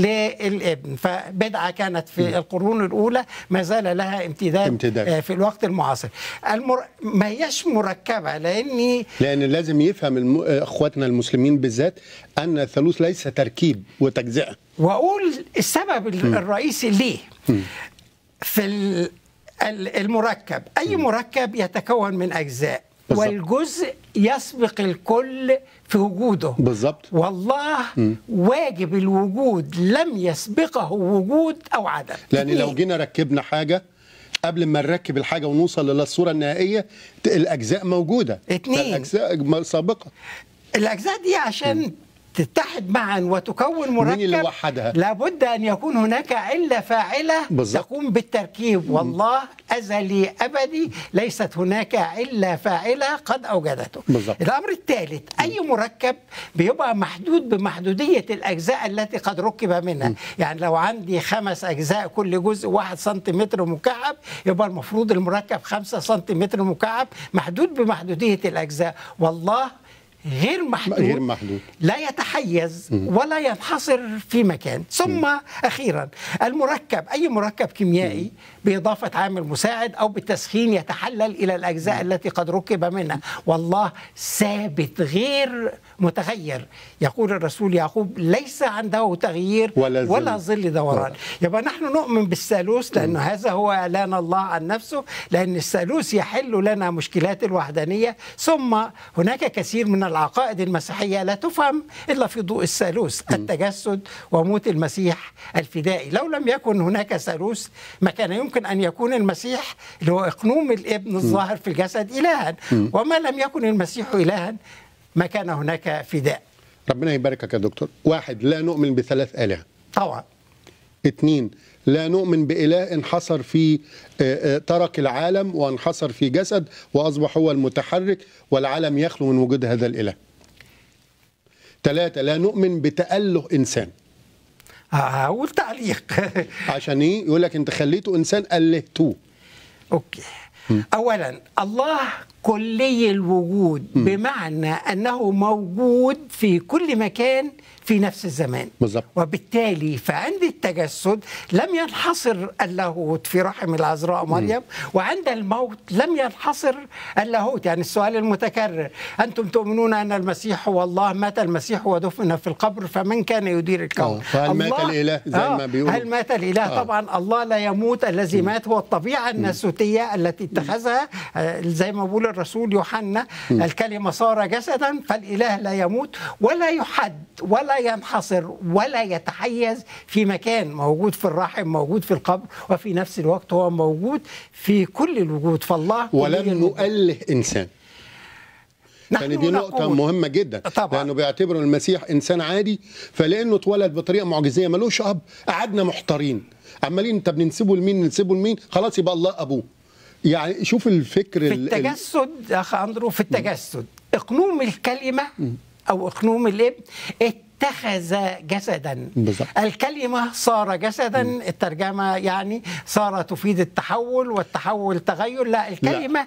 [SPEAKER 3] للابن فبدعه كانت في القرون الاولى ما زال لها امتداد,
[SPEAKER 2] امتداد.
[SPEAKER 3] آه، في الوقت المعاصر المر... ما هيش مركبه لاني
[SPEAKER 2] لان لازم يفهم الم... اخواتنا المسلمين بالذات ان الثالوث ليس تركيب وتجزئه
[SPEAKER 3] واقول السبب الرئيسي ليه في ال- ال- المركب اي مركب يتكون من اجزاء
[SPEAKER 2] بالظبط.
[SPEAKER 3] والجزء يسبق الكل في وجوده
[SPEAKER 2] بالظبط
[SPEAKER 3] والله واجب الوجود لم يسبقه وجود او عدم
[SPEAKER 2] لان لو
[SPEAKER 3] اتنين.
[SPEAKER 2] جينا ركبنا حاجه قبل ما نركب الحاجه ونوصل للصوره النهائيه ت- الاجزاء موجوده
[SPEAKER 3] اتنين.
[SPEAKER 2] الاجزاء م- سابقه
[SPEAKER 3] الاجزاء دي عشان تتحد معا وتكون مركب
[SPEAKER 2] اللي وحدها؟
[SPEAKER 3] لابد ان يكون هناك عله فاعله
[SPEAKER 2] بالظبط.
[SPEAKER 3] تقوم بالتركيب والله ازلي ابدي ليست هناك عله فاعله قد اوجدته
[SPEAKER 2] بالظبط.
[SPEAKER 3] الامر الثالث اي مركب بيبقى محدود بمحدوديه الاجزاء التي قد ركب منها يعني لو عندي خمس اجزاء كل جزء واحد سنتيمتر مكعب يبقى المفروض المركب خمسة سنتيمتر مكعب محدود بمحدوديه الاجزاء والله غير محدود
[SPEAKER 2] غير محدود.
[SPEAKER 3] لا يتحيز ولا ينحصر في مكان ثم اخيرا المركب اي مركب كيميائي باضافه عامل مساعد او بالتسخين يتحلل الى الاجزاء التي قد ركب منها والله ثابت غير متغير يقول الرسول يعقوب ليس عنده تغيير
[SPEAKER 2] ولا ظل.
[SPEAKER 3] ولا ظل دوران يبقى نحن نؤمن بالثالوث لأن هذا هو إعلان الله عن نفسه لأن الثالوث يحل لنا مشكلات الوحدانية ثم هناك كثير من العقائد المسيحية لا تفهم إلا في ضوء الثالوث التجسد وموت المسيح الفدائي لو لم يكن هناك ثالوث ما كان يمكن أن يكون المسيح اللي هو إقنوم الابن الظاهر في الجسد إلها وما لم يكن المسيح إلها ما كان هناك فداء
[SPEAKER 2] ربنا يباركك يا دكتور واحد لا نؤمن بثلاث آلهة
[SPEAKER 3] طبعا
[SPEAKER 2] اتنين لا نؤمن بإله انحصر في آه، آه، ترك العالم وانحصر في جسد وأصبح هو المتحرك والعالم يخلو من وجود هذا الإله ثلاثة لا نؤمن بتأله إنسان
[SPEAKER 3] هقول تعليق
[SPEAKER 2] عشان إيه يقول لك أنت خليته إنسان ألهتوه
[SPEAKER 3] اوكي اولا الله كلي الوجود بمعنى انه موجود في كل مكان في نفس الزمان
[SPEAKER 2] بالظبط.
[SPEAKER 3] وبالتالي فعند التجسد لم ينحصر اللاهوت في رحم العذراء مريم وعند الموت لم ينحصر اللاهوت يعني السؤال المتكرر انتم تؤمنون ان المسيح هو الله مات المسيح ودفن في القبر فمن كان يدير الكون
[SPEAKER 2] آه، فهل مات
[SPEAKER 3] الله-
[SPEAKER 2] الإله زي ما بيقولوا؟
[SPEAKER 3] هل مات الاله
[SPEAKER 2] آه.
[SPEAKER 3] طبعا الله لا يموت الذي مات هو الطبيعه الناسوتيه التي اتخذها آه، زي ما بيقول الرسول يوحنا الكلمه صار جسدا فالاله لا يموت ولا يحد ولا ينحصر ولا يتحيز في مكان موجود في الرحم موجود في القبر وفي نفس الوقت هو موجود في كل الوجود فالله كلي
[SPEAKER 2] ولم
[SPEAKER 3] الوجود.
[SPEAKER 2] نؤله إنسان
[SPEAKER 3] نحن
[SPEAKER 2] يعني دي نقطة
[SPEAKER 3] نقول-
[SPEAKER 2] مهمة جدا
[SPEAKER 3] طبعا.
[SPEAKER 2] لأنه بيعتبروا المسيح إنسان عادي فلأنه اتولد بطريقة معجزية ملوش أب قعدنا محتارين عمالين طب ننسبه لمين ننسبه لمين خلاص يبقى الله أبوه يعني شوف الفكر
[SPEAKER 3] في
[SPEAKER 2] ال- ال-
[SPEAKER 3] التجسد يا اخ اندرو في التجسد اقنوم الكلمه او اقنوم الابن اتخذ جسدا
[SPEAKER 2] بالظبط.
[SPEAKER 3] الكلمه صار جسدا الترجمه يعني صار تفيد التحول والتحول تغير لا الكلمه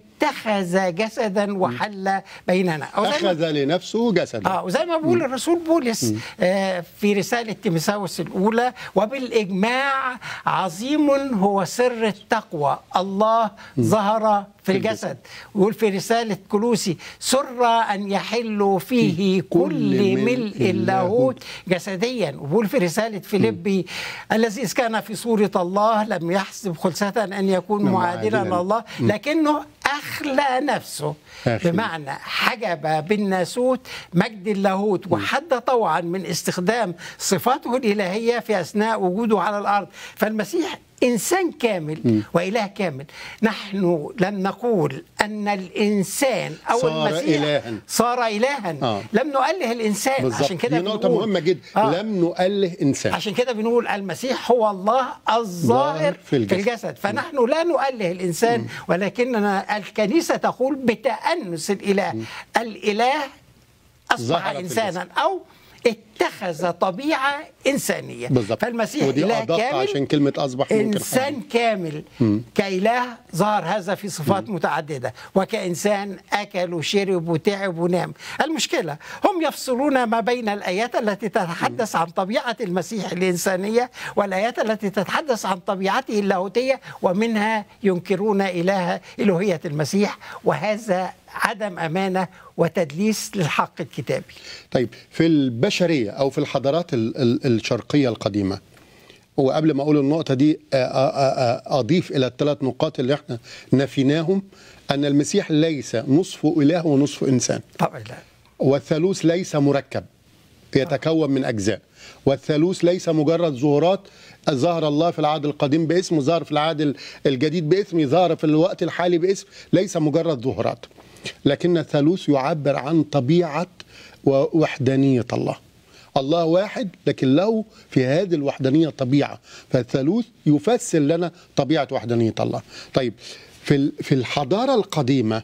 [SPEAKER 3] اتخذ جسدا وحل بيننا أو زي ما-
[SPEAKER 2] أخذ لنفسه جسدا
[SPEAKER 3] اه وزي ما بيقول الرسول بولس آه في رساله تيموثاوس الاولى وبالاجماع عظيم هو سر التقوى الله ظهر في الجسد ويقول في رساله كلوسي سر ان يحل فيه كل ملء اللاهوت جسديا وبيقول في رساله فيليبي الذي إذ كان في صوره الله لم يحسب خلسه ان يكون معادلا
[SPEAKER 2] معادلاً.
[SPEAKER 3] الله لكنه اخلى نفسه
[SPEAKER 2] أخلى.
[SPEAKER 3] بمعنى حجب بالناسوت مجد اللاهوت وحد طوعا من استخدام صفاته الالهيه في اثناء وجوده على الارض فالمسيح انسان كامل واله كامل نحن لم نقول ان الانسان او
[SPEAKER 2] صار
[SPEAKER 3] المسيح
[SPEAKER 2] إلهاً.
[SPEAKER 3] صار الها
[SPEAKER 2] آه.
[SPEAKER 3] لم نؤله الانسان
[SPEAKER 2] بالظبط
[SPEAKER 3] عشان كده
[SPEAKER 2] دي نقطة
[SPEAKER 3] بنقول-
[SPEAKER 2] مهمة جدا
[SPEAKER 3] آه.
[SPEAKER 2] لم نؤله إنسان
[SPEAKER 3] عشان كده بنقول المسيح هو الله الظاهر
[SPEAKER 2] ظاهر في
[SPEAKER 3] في
[SPEAKER 2] الجسد.
[SPEAKER 3] الجسد فنحن لا نؤله الإنسان ولكننا الكنيسة تقول بتأنس الإله الإله أصبح
[SPEAKER 2] ظهر في
[SPEAKER 3] إنسانا أو اتخذ طبيعة إنسانية
[SPEAKER 2] بالظبط
[SPEAKER 3] فالمسيح
[SPEAKER 2] ودي
[SPEAKER 3] إله
[SPEAKER 2] أدق
[SPEAKER 3] كامل
[SPEAKER 2] عشان كلمة أصبح ممكن
[SPEAKER 3] إنسان كامل كإله ظهر هذا في صفات متعددة وكإنسان أكل وشرب وتعب ونام المشكلة هم يفصلون ما بين الآيات التي تتحدث عن طبيعة المسيح الإنسانية والآيات التي تتحدث عن طبيعته اللاهوتية ومنها ينكرون إله إلهية المسيح وهذا عدم أمانة وتدليس للحق الكتابي
[SPEAKER 2] طيب في البشرية أو في الحضارات ال- ال- الشرقية القديمة وقبل ما أقول النقطة دي آ- آ- آ- أضيف إلى الثلاث نقاط اللي احنا نفيناهم أن المسيح ليس نصفه إله ونصفه إنسان
[SPEAKER 3] طبعا لا
[SPEAKER 2] والثالوث ليس مركب يتكون من أجزاء والثالوث ليس مجرد ظهورات ظهر الله في العهد القديم باسم ظهر في العهد ال- الجديد باسم ظهر في الوقت الحالي باسم ليس مجرد ظهورات لكن الثالوث يعبر عن طبيعة ووحدانية الله الله واحد لكن له في هذه الوحدانية طبيعة فالثالوث يفسر لنا طبيعة وحدانية الله طيب في ال- في الحضارة القديمة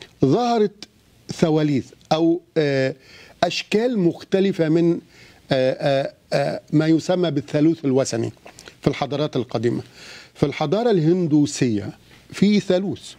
[SPEAKER 2] ظهرت ثواليث او آه، اشكال مختلفه من آه، آه، آه، ما يسمى بالثالوث الوثني في الحضارات القديمه في الحضاره الهندوسيه في ثالوث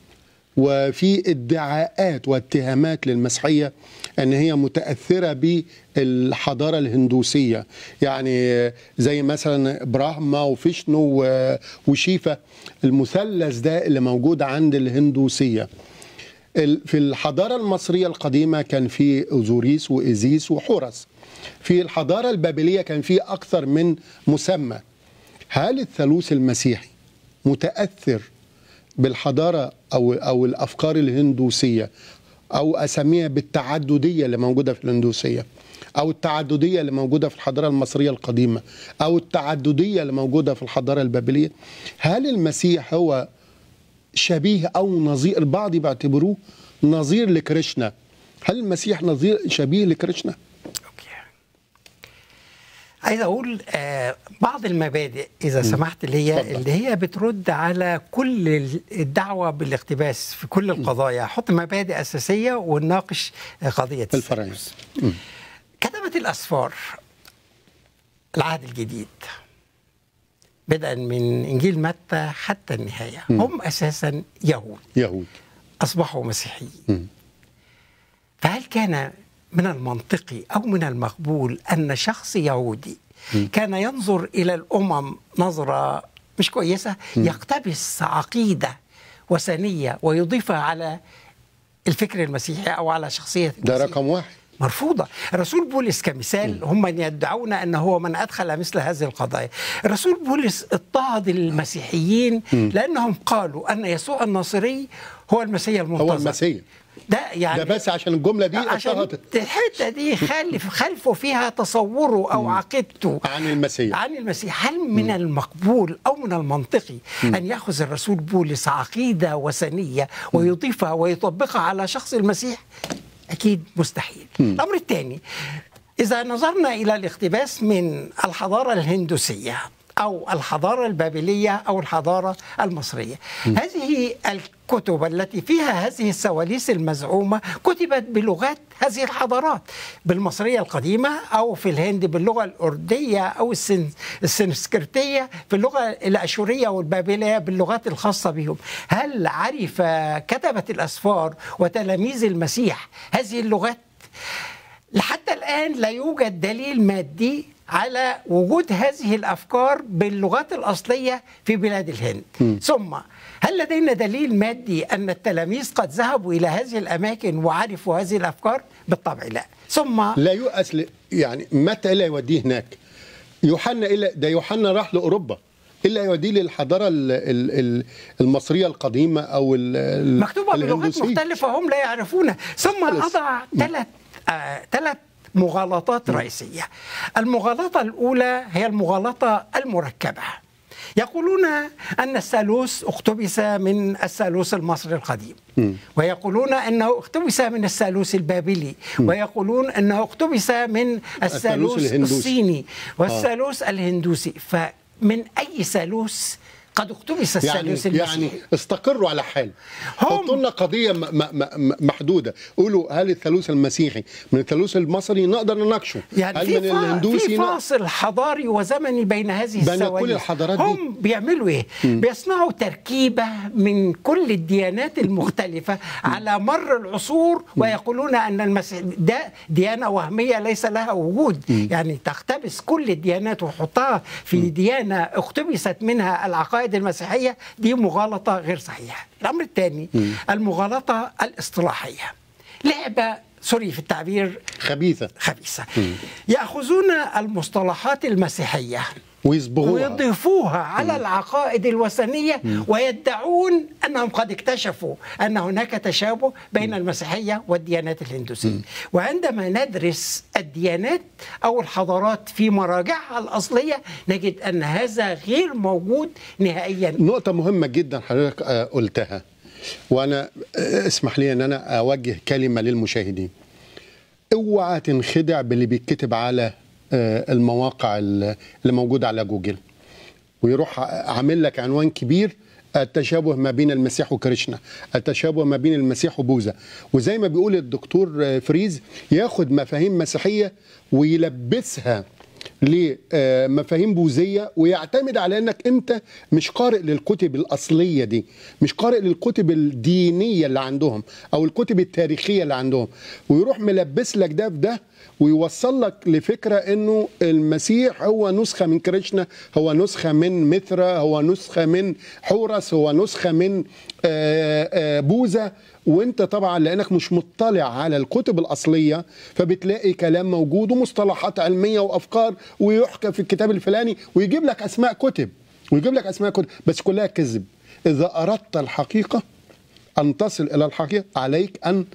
[SPEAKER 2] وفي ادعاءات واتهامات للمسيحيه ان هي متاثره بالحضاره الهندوسيه يعني زي مثلا براهما وفيشنو و- وشيفا المثلث ده اللي موجود عند الهندوسيه ال- في الحضارة المصرية القديمة كان في أوزوريس وإيزيس وحورس في الحضارة البابلية كان في أكثر من مسمى هل الثالوث المسيحي متأثر بالحضارة أو أو الأفكار الهندوسية او اسميها بالتعدديه اللي موجوده في الهندوسيه او التعدديه اللي موجوده في الحضاره المصريه القديمه او التعدديه اللي موجوده في الحضاره البابليه هل المسيح هو شبيه او نظير البعض بيعتبروه نظير لكريشنا هل المسيح نظير شبيه لكريشنا
[SPEAKER 3] أوكي. عايز اقول آه، بعض المبادئ اذا سمحت اللي هي
[SPEAKER 2] اتفضل.
[SPEAKER 3] اللي هي بترد على كل الدعوه بالاقتباس في كل القضايا حط مبادئ اساسيه ونناقش آه، قضيه
[SPEAKER 2] الفرعين
[SPEAKER 3] الثالوث. كتبت الاسفار العهد الجديد بدءا من انجيل متى حتى النهايه هم اساسا يهود
[SPEAKER 2] يهود
[SPEAKER 3] اصبحوا مسيحيين
[SPEAKER 2] مم.
[SPEAKER 3] فهل كان من المنطقي او من المقبول ان شخص يهودي كان ينظر الى الامم نظره مش كويسه يقتبس عقيده وثنيه ويضيفها على الفكر المسيحي او على شخصيه
[SPEAKER 2] ده
[SPEAKER 3] المسيح.
[SPEAKER 2] رقم واحد
[SPEAKER 3] مرفوضة الرسول بولس كمثال هم من يدعون أنه هو من أدخل مثل هذه القضايا الرسول بولس اضطهد المسيحيين لأنهم قالوا أن يسوع الناصري هو المسيح المنتظر
[SPEAKER 2] هو المسيح
[SPEAKER 3] ده يعني
[SPEAKER 2] ده بس عشان الجمله دي
[SPEAKER 3] عشان
[SPEAKER 2] اضطهدت
[SPEAKER 3] الحته دي خلف خلفه فيها تصوره او عقيدته
[SPEAKER 2] عن المسيح
[SPEAKER 3] عن المسيح هل من المقبول او من المنطقي ان ياخذ الرسول بولس عقيده وثنيه ويضيفها ويطبقها على شخص المسيح اكيد مستحيل الامر الثاني اذا نظرنا الى الاقتباس من الحضاره الهندوسيه او الحضاره البابليه او الحضاره المصريه هذه الكتب التي فيها هذه السواليس المزعومه كتبت بلغات هذه الحضارات بالمصريه القديمه او في الهند باللغه الارديه او السن السنسكرتيه في اللغه الاشوريه والبابليه باللغات الخاصه بهم هل عرف كتبه الاسفار وتلاميذ المسيح هذه اللغات لحتى الآن لا يوجد دليل مادي على وجود هذه الأفكار باللغات الأصلية في بلاد الهند ثم هل لدينا دليل مادي أن التلاميذ قد ذهبوا إلى هذه الأماكن وعرفوا هذه الأفكار؟ بالطبع لا ثم
[SPEAKER 2] لا يؤس ل... يعني متى الا يوديه هناك يوحنا الا ده يوحنا راح لاوروبا الا يوديه للحضاره ال... ال... ال- المصريه القديمه او ال... ال-
[SPEAKER 3] مكتوبة بلغات
[SPEAKER 2] الهندوسية.
[SPEAKER 3] مختلفة هم لا يعرفونها ثم
[SPEAKER 2] خالص.
[SPEAKER 3] أضع ثلاث آه ثلاث مغالطات رئيسية المغالطة الأولى هي المغالطة المركبة يقولون أن الثالوث اقتبس من الثالوث المصري القديم ويقولون أنه اقتبس من الثالوث البابلي ويقولون أنه اقتبس من الثالوث
[SPEAKER 2] الهندوسي.
[SPEAKER 3] الصيني والثالوث الهندوسي فمن أي ثالوث قد اقتبس
[SPEAKER 2] يعني
[SPEAKER 3] الثالوث
[SPEAKER 2] يعني
[SPEAKER 3] المسيحي
[SPEAKER 2] استقروا على حال
[SPEAKER 3] هم-
[SPEAKER 2] حطوا لنا قضيه م... م... م... محدوده قولوا هل الثالوث المسيحي من الثالوث المصري نقدر نناقشه
[SPEAKER 3] يعني
[SPEAKER 2] هل
[SPEAKER 3] في,
[SPEAKER 2] من
[SPEAKER 3] فا
[SPEAKER 2] الهندوسي
[SPEAKER 3] في
[SPEAKER 2] ن-
[SPEAKER 3] فاصل حضاري وزمني بين هذه
[SPEAKER 2] بين كل
[SPEAKER 3] السواليف
[SPEAKER 2] الحضارات دي.
[SPEAKER 3] هم بيعملوا ايه بيصنعوا تركيبه من كل الديانات المختلفه على مر العصور ويقولون ان المسيح ده ديانه وهميه ليس لها وجود يعني تقتبس كل الديانات وحطها في ديانه اقتبست منها العقائد المسيحيه دي مغالطه غير صحيحه الامر الثاني المغالطه الاصطلاحيه لعبه سوري في التعبير
[SPEAKER 2] خبيثه
[SPEAKER 3] خبيثة يأخذون المصطلحات المسيحية
[SPEAKER 2] ويصبغوها
[SPEAKER 3] ويضيفوها على العقائد الوثنية ويدعون أنهم قد اكتشفوا أن هناك تشابه بين المسيحية والديانات الهندوسية وعندما ندرس الديانات أو الحضارات في مراجعها الأصلية نجد أن هذا غير موجود نهائيا
[SPEAKER 2] نقطة مهمة جدا حضرتك آه، قلتها وأنا آه، اسمح لي أن أنا أوجه كلمة للمشاهدين اوعى تنخدع باللي بيتكتب على آه، المواقع ال- اللي موجودة على جوجل ويروح عامل لك عنوان كبير التشابه ما بين المسيح وكريشنا التشابه ما بين المسيح وبوذا وزي ما بيقول الدكتور آه، فريز ياخد مفاهيم مسيحية ويلبسها لمفاهيم بوذية ويعتمد على انك انت مش قارئ للكتب الاصلية دي مش قارئ للكتب الدينية اللي عندهم او الكتب التاريخية اللي عندهم ويروح ملبس لك ده بده ويوصل لك لفكرة انه المسيح هو نسخة من كريشنا هو نسخة من مثرى هو نسخة من حورس هو نسخة من آه، آه، بوذا وانت طبعا لانك مش مطلع على الكتب الاصليه فبتلاقي كلام موجود ومصطلحات علميه وافكار ويحكى في الكتاب الفلاني ويجيب لك اسماء كتب ويجيب لك اسماء كتب بس كلها كذب اذا اردت الحقيقه ان تصل الى الحقيقه عليك ان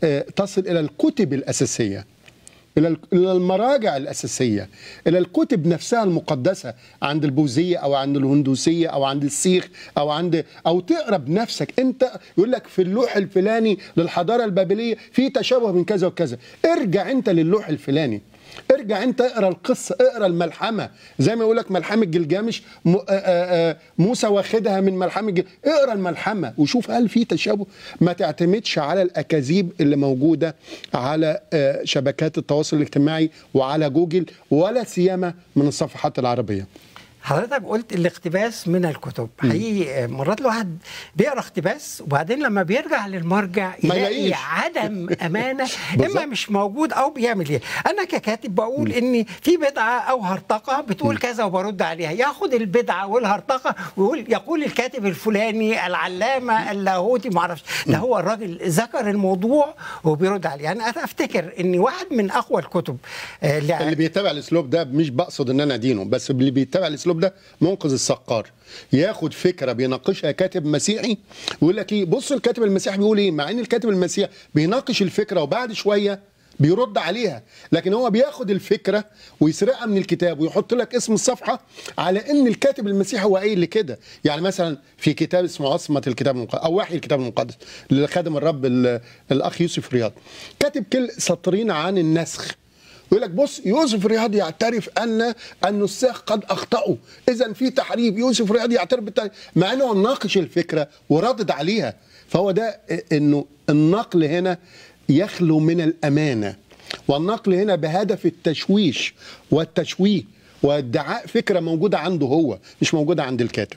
[SPEAKER 2] آه، تصل الى الكتب الاساسيه الى ال- الى المراجع الاساسيه الى الكتب نفسها المقدسه عند البوذيه او عند الهندوسيه او عند السيخ او عند او تقرا بنفسك انت يقول لك في اللوح الفلاني للحضاره البابليه في تشابه من كذا وكذا ارجع انت للوح الفلاني ارجع انت اقرا القصه اقرا الملحمه زي ما يقول لك ملحمه جلجامش م- آ- آ- آ- موسى واخدها من ملحمه جل... اقرا الملحمه وشوف هل في تشابه ما تعتمدش على الاكاذيب اللي موجوده على آ، شبكات التواصل الاجتماعي وعلى جوجل ولا سيما من الصفحات العربيه
[SPEAKER 3] حضرتك قلت الاقتباس من الكتب حقيقي مرات الواحد بيقرا اقتباس وبعدين لما بيرجع للمرجع
[SPEAKER 2] ما
[SPEAKER 3] يلاقي
[SPEAKER 2] يلاقيش.
[SPEAKER 3] عدم امانه
[SPEAKER 2] بالظبط.
[SPEAKER 3] اما مش موجود او بيعمل ايه انا ككاتب بقول ان في بدعه او هرطقه بتقول كذا وبرد عليها ياخد البدعه والهرطقه ويقول يقول الكاتب الفلاني العلامه اللاهوتي ما اعرفش ده هو الراجل ذكر الموضوع وبيرد عليه يعني انا افتكر ان واحد من اقوى الكتب آه، اللي
[SPEAKER 2] اللي بيتبع الاسلوب ده مش بقصد ان انا ادينه بس اللي بيتبع الاسلوب ده منقذ السقار ياخد فكره بيناقشها كاتب مسيحي ويقول لك ايه بص الكاتب المسيحي بيقول ايه مع ان الكاتب المسيحي بيناقش الفكره وبعد شويه بيرد عليها لكن هو بياخد الفكره ويسرقها من الكتاب ويحط لك اسم الصفحه على ان الكاتب المسيحي هو قايل لكده يعني مثلا في كتاب اسمه عصمه الكتاب المقدس او وحي الكتاب المقدس لخادم الرب ال- الاخ يوسف رياض كاتب كل سطرين عن النسخ يقول لك بص يوسف رياض يعترف ان النساخ قد اخطاوا اذا في تحريف يوسف رياض يعترف بالتحريف مع انه ناقش الفكره وردد عليها فهو ده انه النقل هنا يخلو من الامانه والنقل هنا بهدف التشويش والتشويه وادعاء فكره موجوده عنده هو مش موجوده عند الكاتب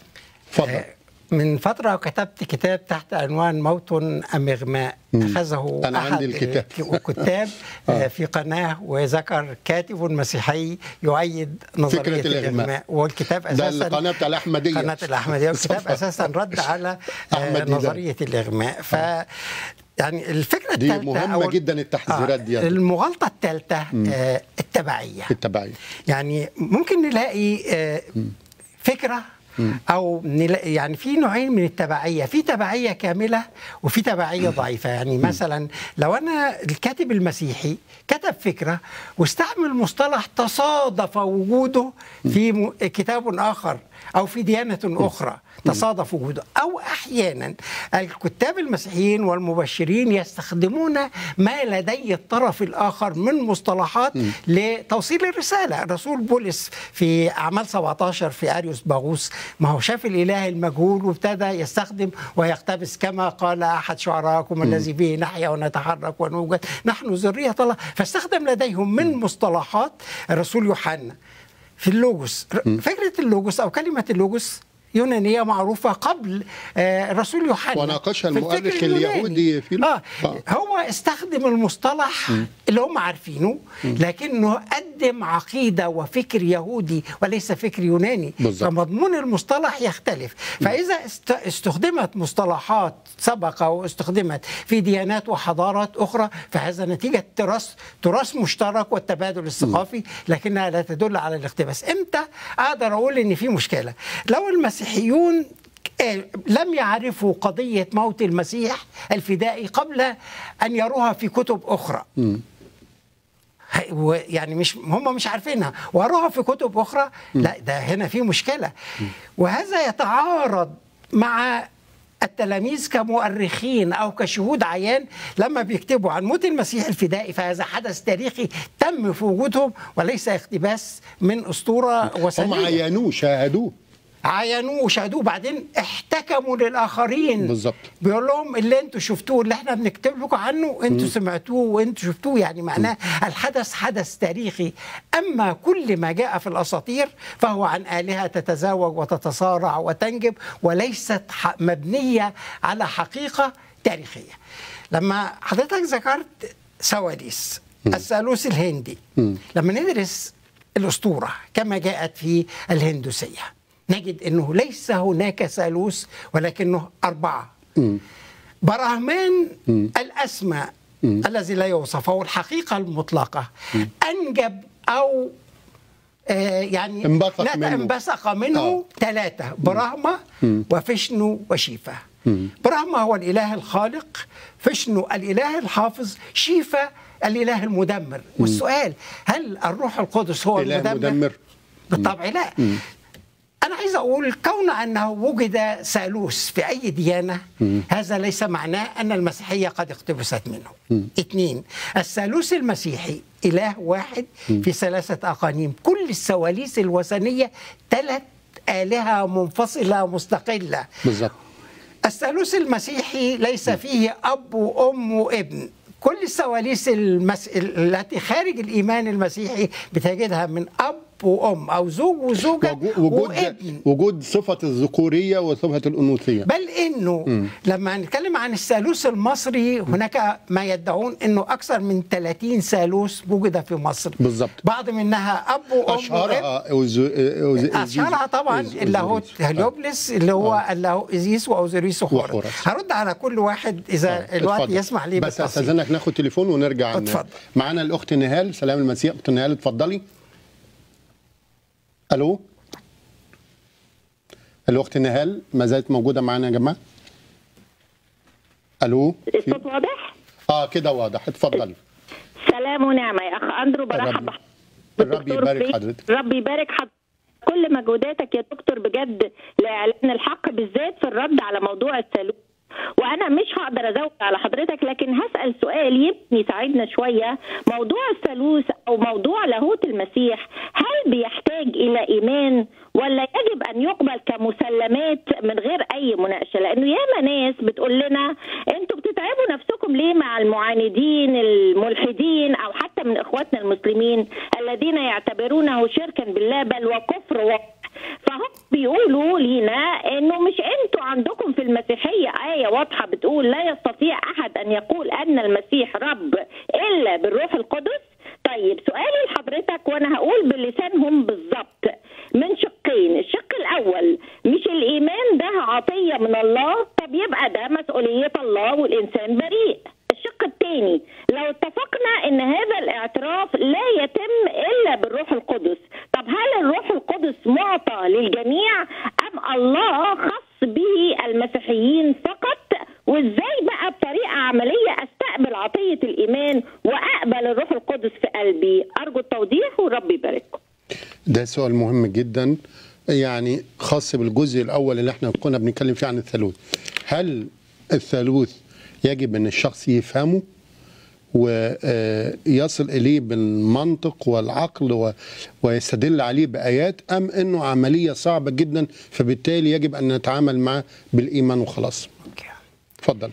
[SPEAKER 2] اتفضل
[SPEAKER 3] من فترة كتبت كتاب تحت عنوان موت أم إغماء أخذه
[SPEAKER 2] أنا
[SPEAKER 3] أحد
[SPEAKER 2] عندي الكتاب.
[SPEAKER 3] الكتاب في قناة وذكر كاتب مسيحي يؤيد نظرية
[SPEAKER 2] فكرة الإغماء.
[SPEAKER 3] الإغماء والكتاب
[SPEAKER 2] ده
[SPEAKER 3] أساسا
[SPEAKER 2] القناة بتاع الأحمدية.
[SPEAKER 3] قناة الأحمدية والكتاب أساسا رد على آه،
[SPEAKER 2] أحمد ديدان.
[SPEAKER 3] نظرية الإغماء ف يعني الفكرة
[SPEAKER 2] دي
[SPEAKER 3] الثالثة
[SPEAKER 2] مهمة
[SPEAKER 3] أو-
[SPEAKER 2] جدا التحذيرات دي.
[SPEAKER 3] المغالطة الثالثة آه، التبعية
[SPEAKER 2] التبعيه
[SPEAKER 3] يعني ممكن نلاقي آه، فكره او نلا- يعني في نوعين من التبعيه في تبعيه كامله وفي تبعيه ضعيفه يعني مثلا لو انا الكاتب المسيحي كتب فكره واستعمل مصطلح تصادف وجوده في م- كتاب اخر او في ديانه اخرى تصادف وجوده او احيانا الكتاب المسيحيين والمبشرين يستخدمون ما لدي الطرف الاخر من مصطلحات لتوصيل الرساله الرسول بولس في اعمال 17 في اريوس باغوس ما هو شاف الاله المجهول وابتدى يستخدم ويقتبس كما قال احد شعراءكم الذي به نحيا ونتحرك ونوجد نحن ذريه الله فاستخدم لديهم من مصطلحات الرسول يوحنا في اللوجوس فكره اللوجوس او كلمه اللوجوس يونانية معروفة قبل آه، الرسول يوحنا
[SPEAKER 2] وناقشها
[SPEAKER 3] في الفكر
[SPEAKER 2] المؤرخ
[SPEAKER 3] اليوناني.
[SPEAKER 2] اليهودي في ال-
[SPEAKER 3] آه.
[SPEAKER 2] آه.
[SPEAKER 3] هو استخدم المصطلح اللي هم عارفينه لكنه قدم عقيدة وفكر يهودي وليس فكر يوناني
[SPEAKER 2] بالظبط.
[SPEAKER 3] فمضمون المصطلح يختلف فإذا است- استخدمت مصطلحات سبق واستخدمت في ديانات وحضارات أخرى فهذا نتيجة تراث تراث مشترك والتبادل الثقافي لكنها لا تدل على الاقتباس امتى أقدر أقول إن في مشكلة لو المسيحيون آه، لم يعرفوا قضية موت المسيح الفدائي قبل أن يروها في كتب أخرى ه- ويعني مش هم مش عارفينها وقروها في كتب أخرى لا ده هنا في مشكلة وهذا يتعارض مع التلاميذ كمؤرخين او كشهود عيان لما بيكتبوا عن موت المسيح الفدائي فهذا حدث تاريخي تم في وجودهم وليس اقتباس من اسطوره
[SPEAKER 2] هم
[SPEAKER 3] وثنيه
[SPEAKER 2] عينوه شاهدوه
[SPEAKER 3] عاينوه وشاهدوه بعدين احتكموا للاخرين
[SPEAKER 2] بالظبط.
[SPEAKER 3] بيقول لهم اللي انتوا شفتوه اللي احنا بنكتب لكم عنه انتوا سمعتوه وانتوا شفتوه يعني معناه الحدث حدث تاريخي اما كل ما جاء في الاساطير فهو عن الهه تتزاوج وتتصارع وتنجب وليست ح- مبنيه على حقيقه تاريخيه لما حضرتك ذكرت سواليس الثالوث الهندي لما ندرس الاسطوره كما جاءت في الهندوسيه نجد انه ليس هناك ثالوث ولكنه اربعه براهمان الاسمى الذي لا يوصف هو الحقيقه المطلقه انجب او آه يعني
[SPEAKER 2] انبثق
[SPEAKER 3] نت-
[SPEAKER 2] منه.
[SPEAKER 3] انبثق منه
[SPEAKER 2] آه.
[SPEAKER 3] ثلاثه براهما وفشنو وشيفا برهما هو الاله الخالق فشنو الاله الحافظ شيفا الاله المدمر والسؤال هل الروح القدس هو
[SPEAKER 2] إله
[SPEAKER 3] المدمر
[SPEAKER 2] مدمر
[SPEAKER 3] بالطبع لا أنا عايز أقول كون أنه وجد ثالوث في أي ديانة هذا ليس معناه أن المسيحية قد اقتبست منه اثنين الثالوث المسيحي إله واحد في ثلاثة أقانيم كل الثواليث الوثنية ثلاث آلهة منفصلة مستقلة
[SPEAKER 2] بالظبط
[SPEAKER 3] الثالوث المسيحي ليس فيه أب وأم وابن كل الثواليث المس... التي خارج الإيمان المسيحي بتجدها من أب وأم أو زوج وزوجة
[SPEAKER 2] وجو- وجود
[SPEAKER 3] وابن
[SPEAKER 2] وجود صفه الذكوريه وصفه الانوثيه
[SPEAKER 3] بل انه لما نتكلم عن الثالوث المصري هناك ما يدعون انه اكثر من 30 ثالوث وجد في مصر
[SPEAKER 2] بالظبط.
[SPEAKER 3] بعض منها اب وام وابن
[SPEAKER 2] اشهرها أوز- أوز-
[SPEAKER 3] اشهرها طبعا
[SPEAKER 2] أوز-
[SPEAKER 3] اللاهوت
[SPEAKER 2] أوزوريس.
[SPEAKER 3] هليوبلس اللي هو اللاهوت ازيس واوزوريس وحورس
[SPEAKER 2] وحورس.
[SPEAKER 3] هرد على كل واحد اذا
[SPEAKER 2] آه،
[SPEAKER 3] الوقت
[SPEAKER 2] اتفضل.
[SPEAKER 3] يسمح لي
[SPEAKER 2] بس
[SPEAKER 3] بالتفصيل.
[SPEAKER 2] استاذنك ناخد تليفون ونرجع ن-
[SPEAKER 3] اتفضل.
[SPEAKER 2] معانا الاخت نهال سلام المسيح اخت نهال اتفضلي الو الاخت نهال ما زالت موجوده معانا يا جماعه الو في-
[SPEAKER 4] الصوت واضح؟
[SPEAKER 2] اه كده واضح اتفضلي
[SPEAKER 4] سلام ونعمة يا أخ أندرو برحب
[SPEAKER 2] الرب-
[SPEAKER 4] بحضرتك
[SPEAKER 2] الرب
[SPEAKER 4] دكتور
[SPEAKER 2] يبارك
[SPEAKER 4] فريد.
[SPEAKER 2] حضرتك.
[SPEAKER 4] رب يبارك حضرتك كل مجهوداتك يا دكتور بجد لإعلان الحق بالذات في الرد على موضوع الثالوث وانا مش هقدر ازود على حضرتك لكن هسال سؤال يمكن يساعدنا شويه موضوع الثالوث او موضوع لاهوت المسيح هل بيحتاج الى ايمان ولا يجب ان يقبل كمسلمات من غير اي مناقشه لانه ياما ناس بتقول لنا انتوا بتتعبوا نفسكم ليه مع المعاندين الملحدين او حتى من اخواتنا المسلمين الذين يعتبرونه شركا بالله بل وكفر واضح فهم بيقولوا لينا انه مش انتوا عندكم في المسيحيه ايه واضحه بتقول لا يستطيع احد ان يقول ان المسيح رب الا بالروح القدس طيب سؤالي لحضرتك وانا هقول بلسانهم بالظبط من شقين الشق الاول مش الايمان ده عطيه من الله طب يبقى ده مسؤوليه الله والانسان بريء الشق الثاني لو اتفقنا ان هذا الاعتراف لا يتم الا بالروح القدس طب هل الروح القدس معطى للجميع ام الله خص به المسيحيين فقط وازاي بقى بطريقه عمليه استقبل عطيه الايمان واقبل الروح القدس في قلبي ارجو التوضيح وربي يبارككم
[SPEAKER 2] ده سؤال مهم جدا يعني خاص بالجزء الاول اللي احنا كنا بنتكلم فيه عن الثالوث هل الثالوث يجب ان الشخص يفهمه ويصل اليه بالمنطق والعقل و- ويستدل عليه بايات ام انه عمليه صعبه جدا فبالتالي يجب ان نتعامل معه بالايمان وخلاص اتفضل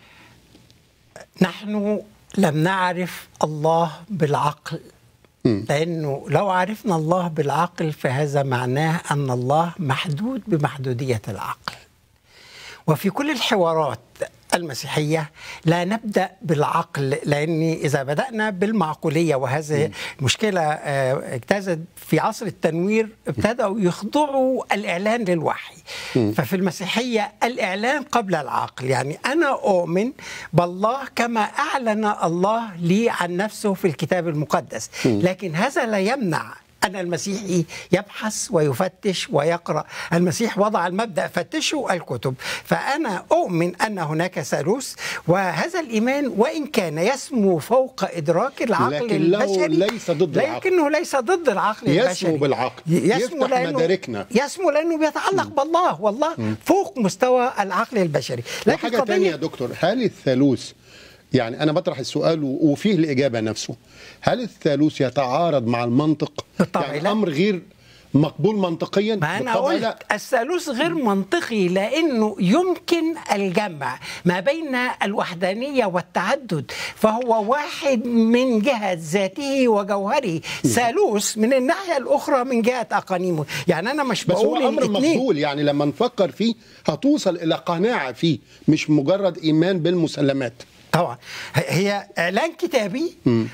[SPEAKER 3] نحن لم نعرف الله بالعقل لأنه لو عرفنا الله بالعقل فهذا معناه أن الله محدود بمحدودية العقل وفي كل الحوارات المسيحية لا نبدأ بالعقل لأن إذا بدأنا بالمعقولية وهذه مشكلة آه، اجتازت في عصر التنوير ابتدأوا يخضعوا الإعلان للوحي ففي المسيحية الإعلان قبل العقل يعني أنا أؤمن بالله كما أعلن الله لي عن نفسه في الكتاب المقدس لكن هذا لا يمنع أن المسيحي يبحث ويفتش ويقرأ المسيح وضع المبدأ فتشوا الكتب فأنا أؤمن أن هناك ثالوث وهذا الإيمان وإن كان يسمو فوق إدراك العقل
[SPEAKER 2] لكنه
[SPEAKER 3] البشري
[SPEAKER 2] ليس ضد العقل.
[SPEAKER 3] لكنه ليس ضد العقل
[SPEAKER 2] يسمو
[SPEAKER 3] البشري
[SPEAKER 2] بالعقل.
[SPEAKER 3] يسمو
[SPEAKER 2] يفتح
[SPEAKER 3] لأنه
[SPEAKER 2] مداركنا.
[SPEAKER 3] يسمو لأنه بيتعلق بالله والله فوق مستوى العقل البشري
[SPEAKER 2] وحاجة تانية يا دكتور هل الثالوث يعني أنا بطرح السؤال و- وفيه الإجابة نفسه هل الثالوث يتعارض مع المنطق
[SPEAKER 3] بالطبع
[SPEAKER 2] يعني
[SPEAKER 3] لا.
[SPEAKER 2] أمر غير مقبول منطقيا
[SPEAKER 3] ما انا
[SPEAKER 2] بالطبع
[SPEAKER 3] قلت
[SPEAKER 2] لا
[SPEAKER 3] الثالوث غير منطقي لانه يمكن الجمع ما بين الوحدانيه والتعدد فهو واحد من جهه ذاته وجوهره ثالوث من الناحيه الاخرى من جهه اقانيمه يعني انا مش
[SPEAKER 2] بس هو
[SPEAKER 3] بقول
[SPEAKER 2] أمر
[SPEAKER 3] الاثنين
[SPEAKER 2] مقبول يعني لما نفكر فيه هتوصل إلى قناعة فيه مش مجرد إيمان بالمسلمات
[SPEAKER 3] طبعا هي اعلان كتابي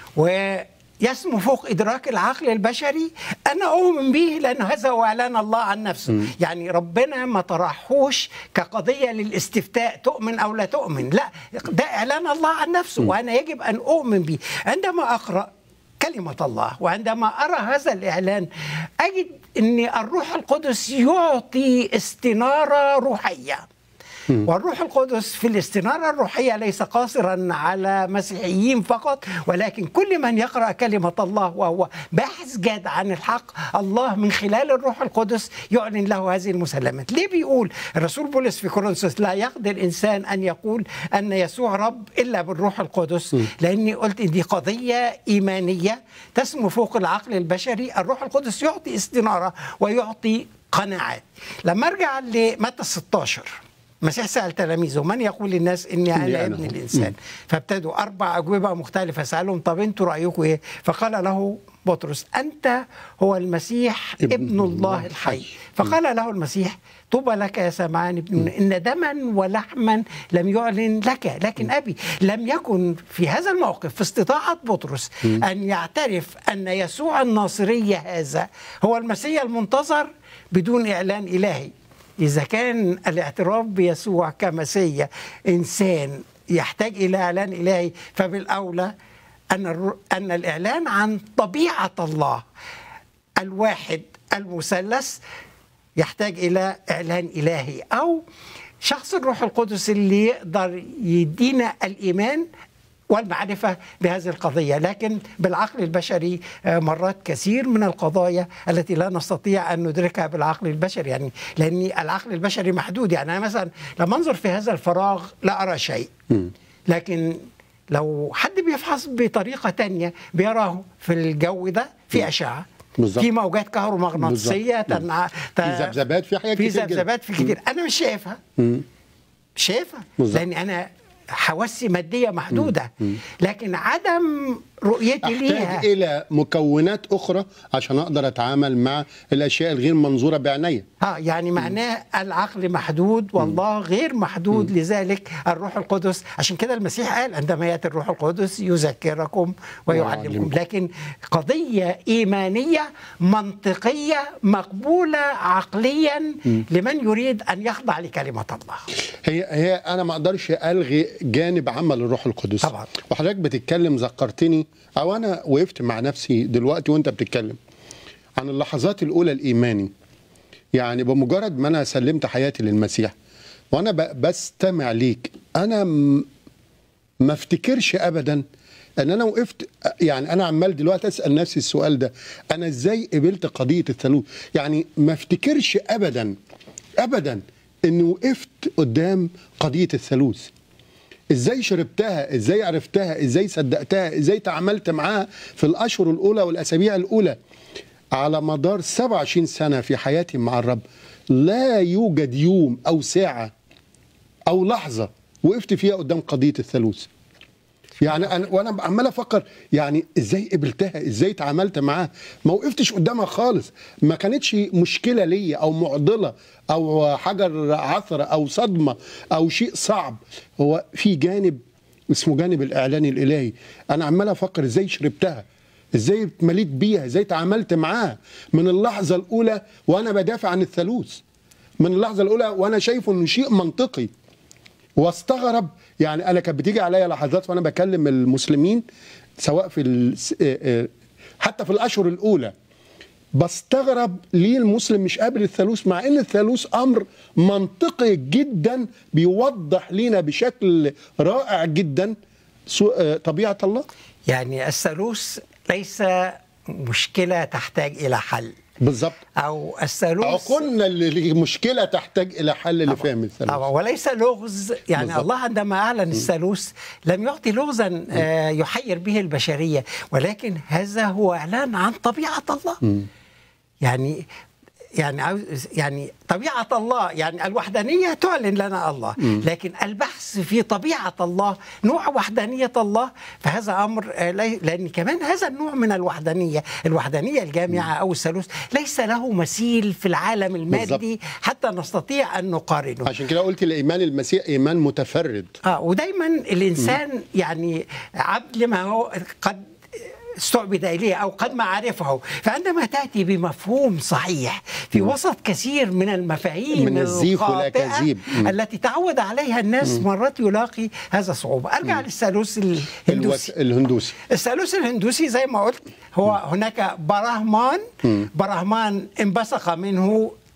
[SPEAKER 3] ويسمو فوق ادراك العقل البشري انا اؤمن به لان هذا هو اعلان الله عن نفسه يعني ربنا ما طرحوش كقضيه للاستفتاء تؤمن او لا تؤمن لا ده اعلان الله عن نفسه وانا يجب ان اؤمن به عندما اقرا كلمة الله وعندما أرى هذا الإعلان أجد أن الروح القدس يعطي استنارة روحية والروح القدس في الاستنارة الروحية ليس قاصرا على مسيحيين فقط ولكن كل من يقرأ كلمة الله وهو باحث جاد عن الحق الله من خلال الروح القدس يعلن له هذه المسلمات ليه بيقول الرسول بولس في كورنثوس لا يقدر إنسان أن يقول أن يسوع رب إلا بالروح القدس لأني قلت إن دي قضية إيمانية تسمو فوق العقل البشري الروح القدس يعطي استنارة ويعطي قناعات لما ارجع لمتى 16 المسيح سأل تلاميذه من يقول للناس إني
[SPEAKER 2] إني
[SPEAKER 3] أنا
[SPEAKER 2] أنا
[SPEAKER 3] ابن
[SPEAKER 2] هو.
[SPEAKER 3] الإنسان فابتدوا أربع أجوبة مختلفة سألهم طب أنتوا رأيكم إيه فقال له بطرس أنت هو المسيح
[SPEAKER 2] ابن
[SPEAKER 3] ابن, الله
[SPEAKER 2] الله
[SPEAKER 3] الحي
[SPEAKER 2] الحي.
[SPEAKER 3] فقال له المسيح طوبى لك يا سمعان ابن إن دما ولحما لم يعلن لك لكن أبي لم يكن في هذا الموقف في استطاعة بطرس أن يعترف أن يسوع الناصري هذا هو المسيح المنتظر بدون إعلان إلهي إذا كان الاعتراف بيسوع كمسيا إنسان يحتاج إلى إعلان إلهي فبالأولى أن الر- أن الإعلان عن طبيعة الله الواحد المثلث يحتاج إلى إعلان إلهي أو شخص الروح القدس اللي يقدر يدينا الإيمان والمعرفة بهذه القضية لكن بالعقل البشري آه، مرات كثير من القضايا التي لا نستطيع أن ندركها بالعقل البشري يعني لأن العقل البشري محدود يعني أنا مثلا لما أنظر في هذا الفراغ لا أرى شيء لكن لو حد بيفحص بطريقة تانية بيراه في الجو ده في أشعة
[SPEAKER 2] بالظبط.
[SPEAKER 3] في موجات كهرومغناطيسية
[SPEAKER 2] بالظبط.
[SPEAKER 3] تنع... ت...
[SPEAKER 2] في ذبذبات في حاجات
[SPEAKER 3] في
[SPEAKER 2] كتير جدا.
[SPEAKER 3] ذبذبات في كتير أنا مش شايفها
[SPEAKER 2] مم.
[SPEAKER 3] مش شايفها
[SPEAKER 2] بالظبط.
[SPEAKER 3] لأن أنا حواسي مادية محدودة لكن عدم رؤيتي ليها
[SPEAKER 2] احتاج الى مكونات اخرى عشان اقدر اتعامل مع الاشياء الغير منظوره بعيني
[SPEAKER 3] اه يعني معناه العقل محدود والله غير محدود لذلك الروح القدس عشان كده المسيح قال عندما ياتي الروح القدس يذكركم ويعلمكم
[SPEAKER 2] ويعلمكم.
[SPEAKER 3] لكن قضيه ايمانيه منطقيه مقبوله عقليا لمن يريد ان يخضع لكلمه الله
[SPEAKER 2] هي هي انا ما اقدرش الغي جانب عمل الروح القدس
[SPEAKER 3] طبعا.
[SPEAKER 2] وحضرتك بتتكلم ذكرتني او انا وقفت مع نفسي دلوقتي وانت بتتكلم عن اللحظات الاولى الايماني يعني بمجرد ما انا سلمت حياتي للمسيح وانا ب- بستمع ليك انا م- ما افتكرش ابدا ان انا وقفت يعني انا عمال دلوقتي اسال نفسي السؤال ده انا ازاي قبلت قضيه الثالوث يعني ما افتكرش ابدا ابدا اني وقفت قدام قضيه الثالوث ازاي شربتها ازاي عرفتها ازاي صدقتها ازاي تعاملت معاها في الاشهر الاولى والاسابيع الاولى على مدار 27 سنه في حياتي مع الرب لا يوجد يوم او ساعه او لحظه وقفت فيها قدام قضيه الثالوث يعني انا وانا عمال افكر يعني ازاي قبلتها ازاي تعاملت معاها ما وقفتش قدامها خالص ما كانتش مشكله ليا او معضله او حجر عثره او صدمه او شيء صعب هو في جانب اسمه جانب الاعلان الالهي انا عمال افكر ازاي شربتها ازاي اتمليت بيها ازاي تعاملت معاها من اللحظه الاولى وانا بدافع عن الثالوث من اللحظه الاولى وانا شايفه انه شيء منطقي واستغرب يعني انا كانت بتيجي عليا لحظات وانا بكلم المسلمين سواء في ال- آه، آه، حتى في الاشهر الاولى بستغرب ليه المسلم مش قابل الثالوث مع ان الثالوث امر منطقي جدا بيوضح لنا بشكل رائع جدا سو- آه، طبيعه الله
[SPEAKER 3] يعني الثالوث ليس مشكله تحتاج الى حل
[SPEAKER 2] بالظبط
[SPEAKER 3] او الثالوث
[SPEAKER 2] عقولنا اللي مشكله تحتاج الى حل لفهم الثالوث
[SPEAKER 3] طبعا وليس لغز يعني
[SPEAKER 2] بالضبط.
[SPEAKER 3] الله عندما اعلن الثالوث لم يعطي لغزا آه، يحير به البشريه ولكن هذا هو اعلان عن طبيعه الله يعني يعني عاوز يعني طبيعة الله يعني الوحدانية تعلن لنا الله لكن البحث في طبيعة الله نوع وحدانية الله فهذا أمر آه، لي- لأن كمان هذا النوع من الوحدانية الوحدانية الجامعة أو الثالوث ليس له مثيل في العالم المادي حتى نستطيع أن نقارنه
[SPEAKER 2] عشان كده قلت الايمان المسيح ايمان متفرد
[SPEAKER 3] اه ودايما الانسان يعني عبد لما هو قد استعبد اليه او قد ما عرفه فعندما تاتي بمفهوم صحيح في وسط كثير من المفاهيم
[SPEAKER 2] من الزيف
[SPEAKER 3] الخاطئة
[SPEAKER 2] والأكاذيب. مم.
[SPEAKER 3] التي تعود عليها الناس مرات يلاقي هذا صعوبه ارجع للثالوث
[SPEAKER 2] الوس...
[SPEAKER 3] الهندوسي
[SPEAKER 2] الهندوسي
[SPEAKER 3] الثالوث الهندوسي زي ما قلت هو هناك براهمان براهمان انبثق منه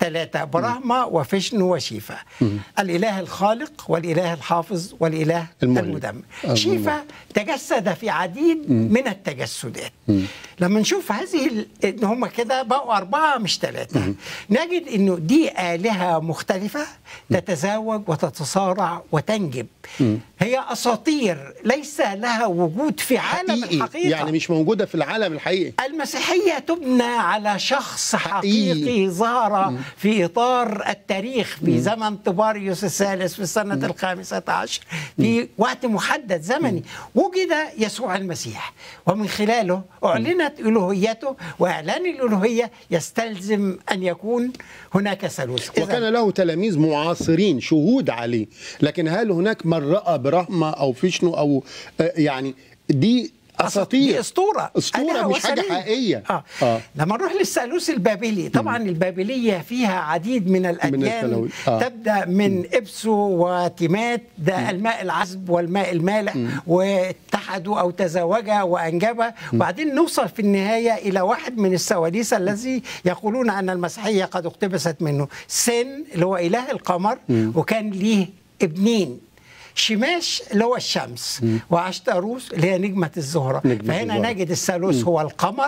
[SPEAKER 3] ثلاثة برهما وفشنو وشيفا الإله الخالق والإله الحافظ والإله
[SPEAKER 2] المعلم.
[SPEAKER 3] المدمر
[SPEAKER 2] المعلم.
[SPEAKER 3] شيفا تجسد في عديد من التجسدات لما نشوف هذه ال- ان هم كده بقوا أربعة مش ثلاثة نجد انه دي آلهة مختلفة تتزاوج وتتصارع وتنجب هي أساطير ليس لها وجود في عالم
[SPEAKER 2] حقيقي
[SPEAKER 3] الحقيقة
[SPEAKER 2] يعني مش موجوده في العالم الحقيقي
[SPEAKER 3] المسيحية تبنى على شخص
[SPEAKER 2] حقيقي.
[SPEAKER 3] حقيقي ظهر في إطار التاريخ في زمن طباريوس الثالث في السنة الخامسة عشر في وقت محدد زمني وجد يسوع المسيح ومن خلاله أعلنت ألوهيته وإعلان الألوهية يستلزم أن يكون هناك ثالوث إذن
[SPEAKER 2] وكان له تلاميذ معاصرين شهود عليه لكن هل هناك من راى برهمه او فيشنو او آه، يعني دي
[SPEAKER 3] دي
[SPEAKER 2] اساطير
[SPEAKER 3] اسطوره
[SPEAKER 2] اسطوره
[SPEAKER 3] آلهة
[SPEAKER 2] مش حاجه
[SPEAKER 3] وثنية.
[SPEAKER 2] حقيقيه
[SPEAKER 3] آه.
[SPEAKER 2] آه.
[SPEAKER 3] آه. لما نروح للثالوث البابلي طبعا البابليه فيها عديد من الاديان
[SPEAKER 2] الثلاوي. آه.
[SPEAKER 3] تبدا من ابسو وتيمات ده الماء العذب والماء المالح واتحدوا او تزاوجا وانجبا وبعدين نوصل في النهايه الى واحد من الثواليث الذي يقولون ان المسيحيه قد اقتبست منه سن اللي هو اله القمر وكان ليه ابنين شماش اللي هو الشمس وعشتروس اللي هي نجمة الزهرة
[SPEAKER 2] نجمة
[SPEAKER 3] فهنا
[SPEAKER 2] الزهرة.
[SPEAKER 3] نجد الثالوث هو القمر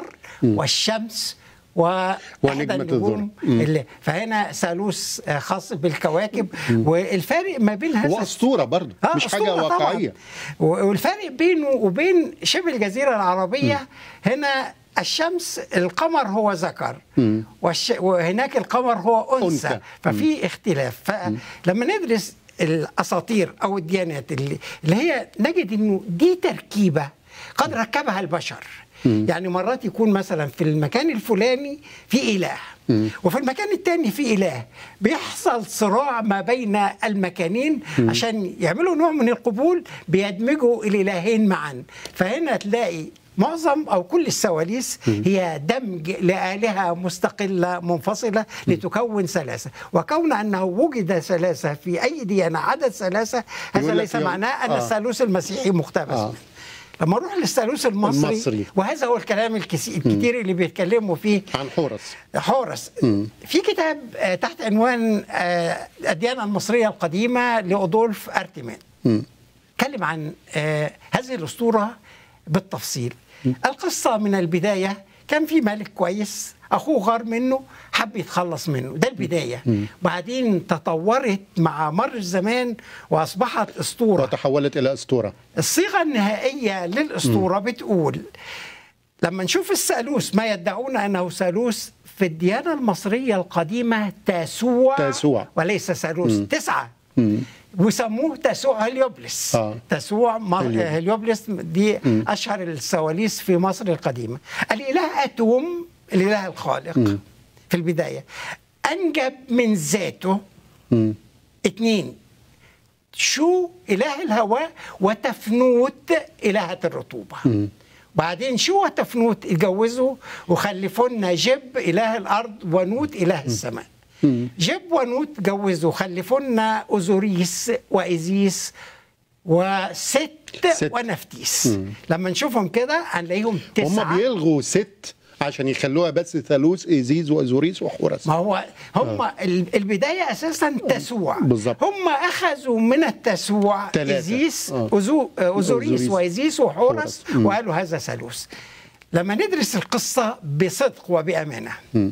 [SPEAKER 3] والشمس و
[SPEAKER 2] ونجمة
[SPEAKER 3] النجوم اللي فهنا ثالوث آه، خاص بالكواكب والفرق ما بين هذا
[SPEAKER 2] واسطوره برضه
[SPEAKER 3] آه،
[SPEAKER 2] مش حاجه
[SPEAKER 3] أسطورة طبعاً.
[SPEAKER 2] واقعيه
[SPEAKER 3] و- والفرق بينه وبين شبه الجزيرة العربية هنا الشمس القمر هو ذكر والش... وهناك القمر هو أنثى
[SPEAKER 2] أنثى.
[SPEAKER 3] ففي اختلاف فلما ندرس الأساطير أو الديانات اللي, اللي هي نجد أنه دي تركيبة قد ركبها البشر يعني مرات يكون مثلا في المكان الفلاني في إله وفي المكان التاني في إله بيحصل صراع ما بين المكانين عشان يعملوا نوع من القبول بيدمجوا الإلهين معا فهنا تلاقي معظم او كل الثواليث هي دمج لالهه مستقله منفصله لتكون ثلاثه وكون انه وجد ثلاثه في اي ديانه عدد ثلاثه هذا
[SPEAKER 2] يقول لك
[SPEAKER 3] ليس
[SPEAKER 2] يوم-
[SPEAKER 3] معناه ان
[SPEAKER 2] آه.
[SPEAKER 3] الثالوث المسيحي مقتبس
[SPEAKER 2] آه.
[SPEAKER 3] منه. لما نروح للثالوث المصري,
[SPEAKER 2] المصري.
[SPEAKER 3] وهذا هو الكلام الكسي- الكتير اللي بيتكلموا فيه
[SPEAKER 2] عن حورس
[SPEAKER 3] حورس في كتاب آه، تحت عنوان آه، الديانة المصرية القديمة لأودولف أرتمان اتكلم عن آه، هذه الأسطورة بالتفصيل القصة من البداية كان في ملك كويس أخوه غار منه حب يتخلص منه ده البداية بعدين تطورت مع مر الزمان وأصبحت أسطورة
[SPEAKER 2] وتحولت الى اسطوره
[SPEAKER 3] الصيغة النهائية للأسطورة بتقول لما نشوف الثالوث ما يدعون أنه ثالوث في الديانة المصرية القديمة تاسوع
[SPEAKER 2] تاسوع.
[SPEAKER 3] وليس ثالوث تسعة وسموه تاسوع هليوبلس
[SPEAKER 2] آه.
[SPEAKER 3] تاسوع مر...
[SPEAKER 2] هليوبلس.
[SPEAKER 3] هليوبلس دي أشهر الثواليث في مصر القديمة الإله أتوم الإله الخالق في البداية أنجب من ذاته اتنين شو إله الهواء وتفنوت إلهة الرطوبة بعدين شو وتفنوت اتجوزوا وخلفوا لنا جب إله الأرض ونوت إله السماء جب ونوت جوزوا خلفوا لنا أوزوريس وإيزيس وست
[SPEAKER 2] ست.
[SPEAKER 3] ونفتيس لما نشوفهم كده هنلاقيهم تسعة
[SPEAKER 2] هم بيلغوا ست عشان يخلوها بس ثالوث ايزيز وازوريس وحورس
[SPEAKER 3] ما هو هم ال- البدايه اساسا تسوع
[SPEAKER 2] بالظبط.
[SPEAKER 3] هم اخذوا من التسوع
[SPEAKER 2] تلاتة.
[SPEAKER 3] ايزيس
[SPEAKER 2] آه.
[SPEAKER 3] أزو- اوزوريس
[SPEAKER 2] أوزوريس.
[SPEAKER 3] وايزيس وحورس
[SPEAKER 2] حورس. مم.
[SPEAKER 3] وقالوا هذا ثالوث لما ندرس القصه بصدق وبامانه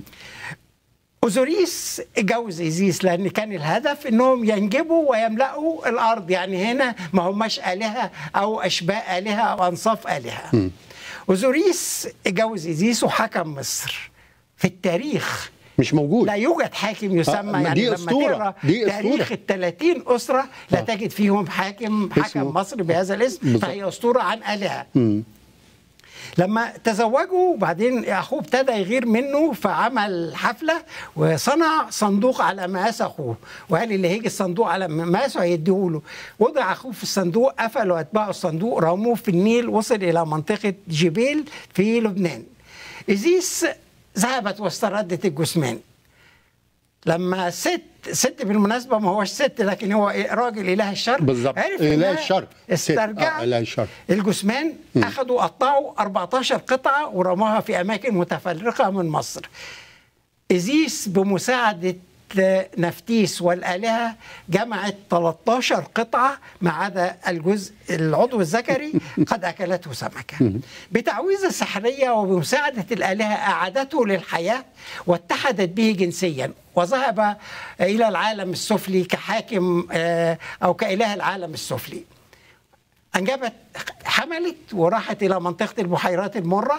[SPEAKER 3] اوزوريس اتجوز ايزيس لان كان الهدف انهم ينجبوا ويملأوا الارض يعني هنا ما هماش الهه او اشباء الهه او انصاف الهه اوزوريس اتجوز ايزيس وحكم مصر في التاريخ
[SPEAKER 2] مش موجود
[SPEAKER 3] لا يوجد حاكم يسمى
[SPEAKER 2] آه،
[SPEAKER 3] يعني
[SPEAKER 2] دي
[SPEAKER 3] لما
[SPEAKER 2] أسطورة.
[SPEAKER 3] تقرا
[SPEAKER 2] دي
[SPEAKER 3] تاريخ
[SPEAKER 2] أسطورة.
[SPEAKER 3] ال 30 اسره لا
[SPEAKER 2] آه.
[SPEAKER 3] تجد فيهم حاكم حكم
[SPEAKER 2] اسمه.
[SPEAKER 3] مصر بهذا الاسم
[SPEAKER 2] بالظبط.
[SPEAKER 3] فهي اسطوره عن الهه لما تزوجوا وبعدين اخوه ابتدى يغير منه فعمل حفله وصنع صندوق على مقاس اخوه وقال اللي هيجي الصندوق على مقاسه هيديه له وضع اخوه في الصندوق قفلوا اتباعوا الصندوق رموه في النيل وصل الى منطقه جبيل في لبنان إزيس ذهبت واستردت الجثمان لما ست ست بالمناسبة ما هوش ست لكن هو إيه؟ راجل إله الشر
[SPEAKER 2] بالظبط.
[SPEAKER 3] عرف
[SPEAKER 2] إله
[SPEAKER 3] إنها
[SPEAKER 2] الشر. ست.
[SPEAKER 3] استرجع
[SPEAKER 2] آه، إله الشر.
[SPEAKER 3] الجثمان أخذوا قطعوا 14 قطعة ورماها في أماكن متفرقة من مصر إزيس بمساعدة نفتيس والآلهة جمعت 13 قطعة ما عدا الجزء العضو الذكري قد أكلته سمكة بتعويذة سحرية وبمساعدة الآلهة أعادته للحياة واتحدت به جنسيا وذهب إلى العالم السفلي كحاكم آه، أو كإله العالم السفلي أنجبت حملت وراحت إلى منطقة البحيرات المرة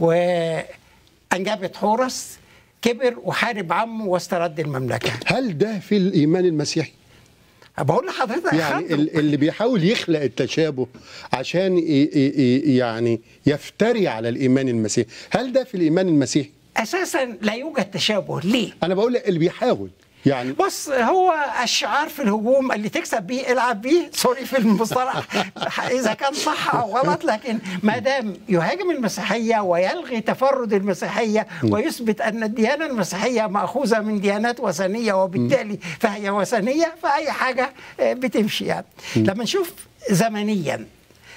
[SPEAKER 3] وأنجبت حورس كبر وحارب عمه واسترد المملكة
[SPEAKER 2] هل ده في الايمان المسيحي
[SPEAKER 3] بقول لحضرتك
[SPEAKER 2] يعني
[SPEAKER 3] خدوا.
[SPEAKER 2] ال- اللي بيحاول يخلق التشابه عشان ي- ي- ي- يعني يفتري على الايمان المسيحي هل ده في الايمان المسيحي
[SPEAKER 3] أساسا لا يوجد تشابه ليه؟
[SPEAKER 2] انا بقول اللي بيحاول يعني
[SPEAKER 3] بص هو الشعار في الهجوم اللي تكسب بيه العب بيه سوري في المصطلح اذا كان صح او غلط لكن ما دام يهاجم المسيحيه ويلغي تفرد المسيحيه ويثبت ان الديانه المسيحيه ماخوذه من ديانات وثنيه وبالتالي فهي وثنيه فاي حاجه آه، بتمشي يعني لما نشوف زمنيا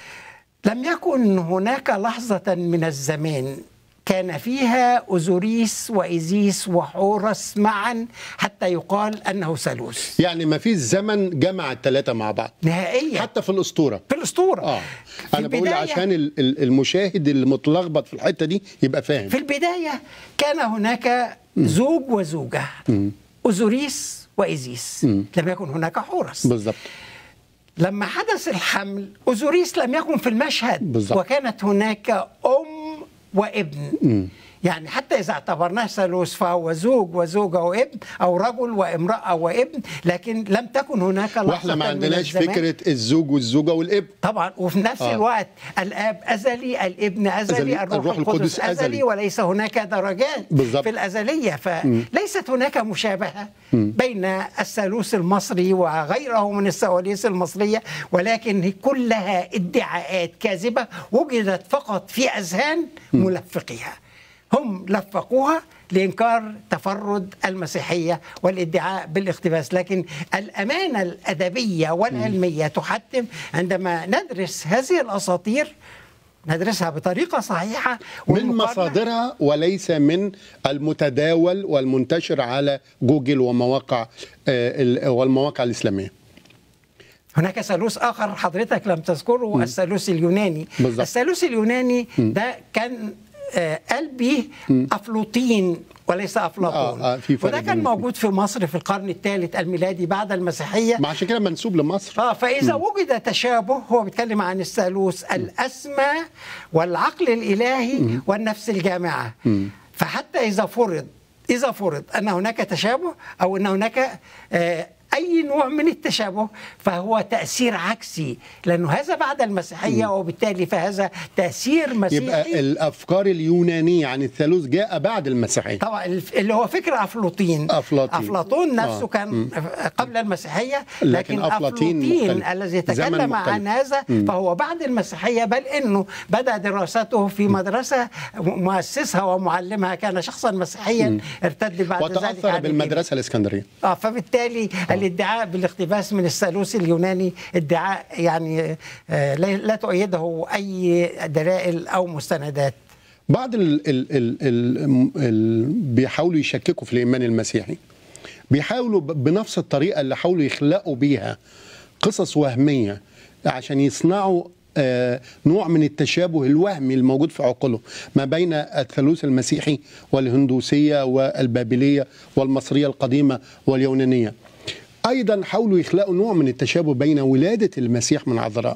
[SPEAKER 3] لم يكن هناك لحظة من الزمان كان فيها أوزوريس وإيزيس وحورس معا حتى يقال أنه ثالوث
[SPEAKER 2] يعني ما فيش زمن جمع الثلاثه مع بعض
[SPEAKER 3] نهائيا
[SPEAKER 2] حتى في الاسطوره
[SPEAKER 3] في الأسطورة
[SPEAKER 2] اه
[SPEAKER 3] في
[SPEAKER 2] انا بقول
[SPEAKER 3] البداية-
[SPEAKER 2] عشان ال- ال- المشاهد المتلخبط في الحته دي يبقى فاهم
[SPEAKER 3] في البداية كان هناك زوج وزوجة أوزوريس وإيزيس لم يكن هناك حورس
[SPEAKER 2] بالظبط
[SPEAKER 3] لما حدث الحمل أوزوريس لم يكن في المشهد
[SPEAKER 2] بالظبط.
[SPEAKER 3] وكانت هناك أم وابن يعني حتى إذا اعتبرناه ثالوث فهو زوج وزوجة وابن أو رجل وامرأة وابن لكن لم تكن هناك لحظة
[SPEAKER 2] واحنا ما
[SPEAKER 3] من
[SPEAKER 2] عندناش
[SPEAKER 3] الزمان.
[SPEAKER 2] فكره الزوج والزوجه والابن
[SPEAKER 3] طبعا وفي نفس
[SPEAKER 2] آه.
[SPEAKER 3] آه. الوقت الاب ازلي الابن ازلي,
[SPEAKER 2] أزلي،
[SPEAKER 3] الروح,
[SPEAKER 2] الروح
[SPEAKER 3] القدس,
[SPEAKER 2] القدس
[SPEAKER 3] أزلي,
[SPEAKER 2] أزلي.
[SPEAKER 3] وليس هناك درجات
[SPEAKER 2] بالظبط.
[SPEAKER 3] في الازليه فليست هناك مشابهه بين الثالوث المصري وغيره من الثواليث المصريه ولكن كلها ادعاءات كاذبه وجدت فقط في اذهان ملفقيها هم لفقوها لإنكار تفرد المسيحية والادعاء بالاقتباس لكن الأمانة الأدبية والعلمية تحتم عندما ندرس هذه الأساطير ندرسها بطريقة صحيحة
[SPEAKER 2] من
[SPEAKER 3] والمقارنة-
[SPEAKER 2] مصادرها وليس من المتداول والمنتشر على جوجل ومواقع آه، ال- والمواقع الاسلاميه
[SPEAKER 3] هناك ثالوث آخر حضرتك لم تذكره الثالوث اليوناني
[SPEAKER 2] بالظبط.
[SPEAKER 3] الثالوث اليوناني ده كان آه، قال به أفلوطين وليس أفلاطون
[SPEAKER 2] آه، آه، في فرق
[SPEAKER 3] وده كان
[SPEAKER 2] بين-
[SPEAKER 3] موجود في مصر في القرن الثالث الميلادي بعد المسيحية
[SPEAKER 2] ما عشان كده منسوب لمصر
[SPEAKER 3] اه فاذا وجد تشابه هو بيتكلم عن الثالوث الاسمى والعقل الالهي والنفس الجامعه فحتى اذا فرض اذا فرض ان هناك تشابه او ان هناك آه اي نوع من التشابه فهو تاثير عكسي لانه هذا بعد المسيحيه وبالتالي فهذا تاثير مسيحي
[SPEAKER 2] يبقى الافكار اليونانيه عن الثالوث جاء بعد المسيحيه
[SPEAKER 3] طبعا الف- اللي هو فكر افلاطين
[SPEAKER 2] أفلاطين.
[SPEAKER 3] افلاطون نفسه
[SPEAKER 2] آه.
[SPEAKER 3] كان قبل المسيحيه
[SPEAKER 2] لكن
[SPEAKER 3] لكن,
[SPEAKER 2] أفلاطين
[SPEAKER 3] افلاطين
[SPEAKER 2] مختلف.
[SPEAKER 3] الذي
[SPEAKER 2] زمن
[SPEAKER 3] تكلم
[SPEAKER 2] مختلف.
[SPEAKER 3] عن هذا فهو بعد المسيحيه بل انه بدا دراسته في مدرسه مؤسسها ومعلمها كان شخصا مسيحيا ارتد بعد ذلك
[SPEAKER 2] وتاثر
[SPEAKER 3] عن الدين.
[SPEAKER 2] بالمدرسه الاسكندريه
[SPEAKER 3] اه فبالتالي الادعاء بالاقتباس من الثالوث اليوناني ادعاء يعني آه لا لا تؤيده اي دلائل او مستندات
[SPEAKER 2] بعض ال ال ال ال ال بيحاولوا يشككوا في الايمان المسيحي بيحاولوا ب- بنفس الطريقه اللي حاولوا يخلقوا بيها قصص وهميه عشان يصنعوا آه، نوع من التشابه الوهمي الموجود في عقولهم ما بين الثالوث المسيحي والهندوسيه والبابليه والمصريه القديمه واليونانيه. ايضا حاولوا يخلقوا نوع من التشابه بين ولاده المسيح من عذراء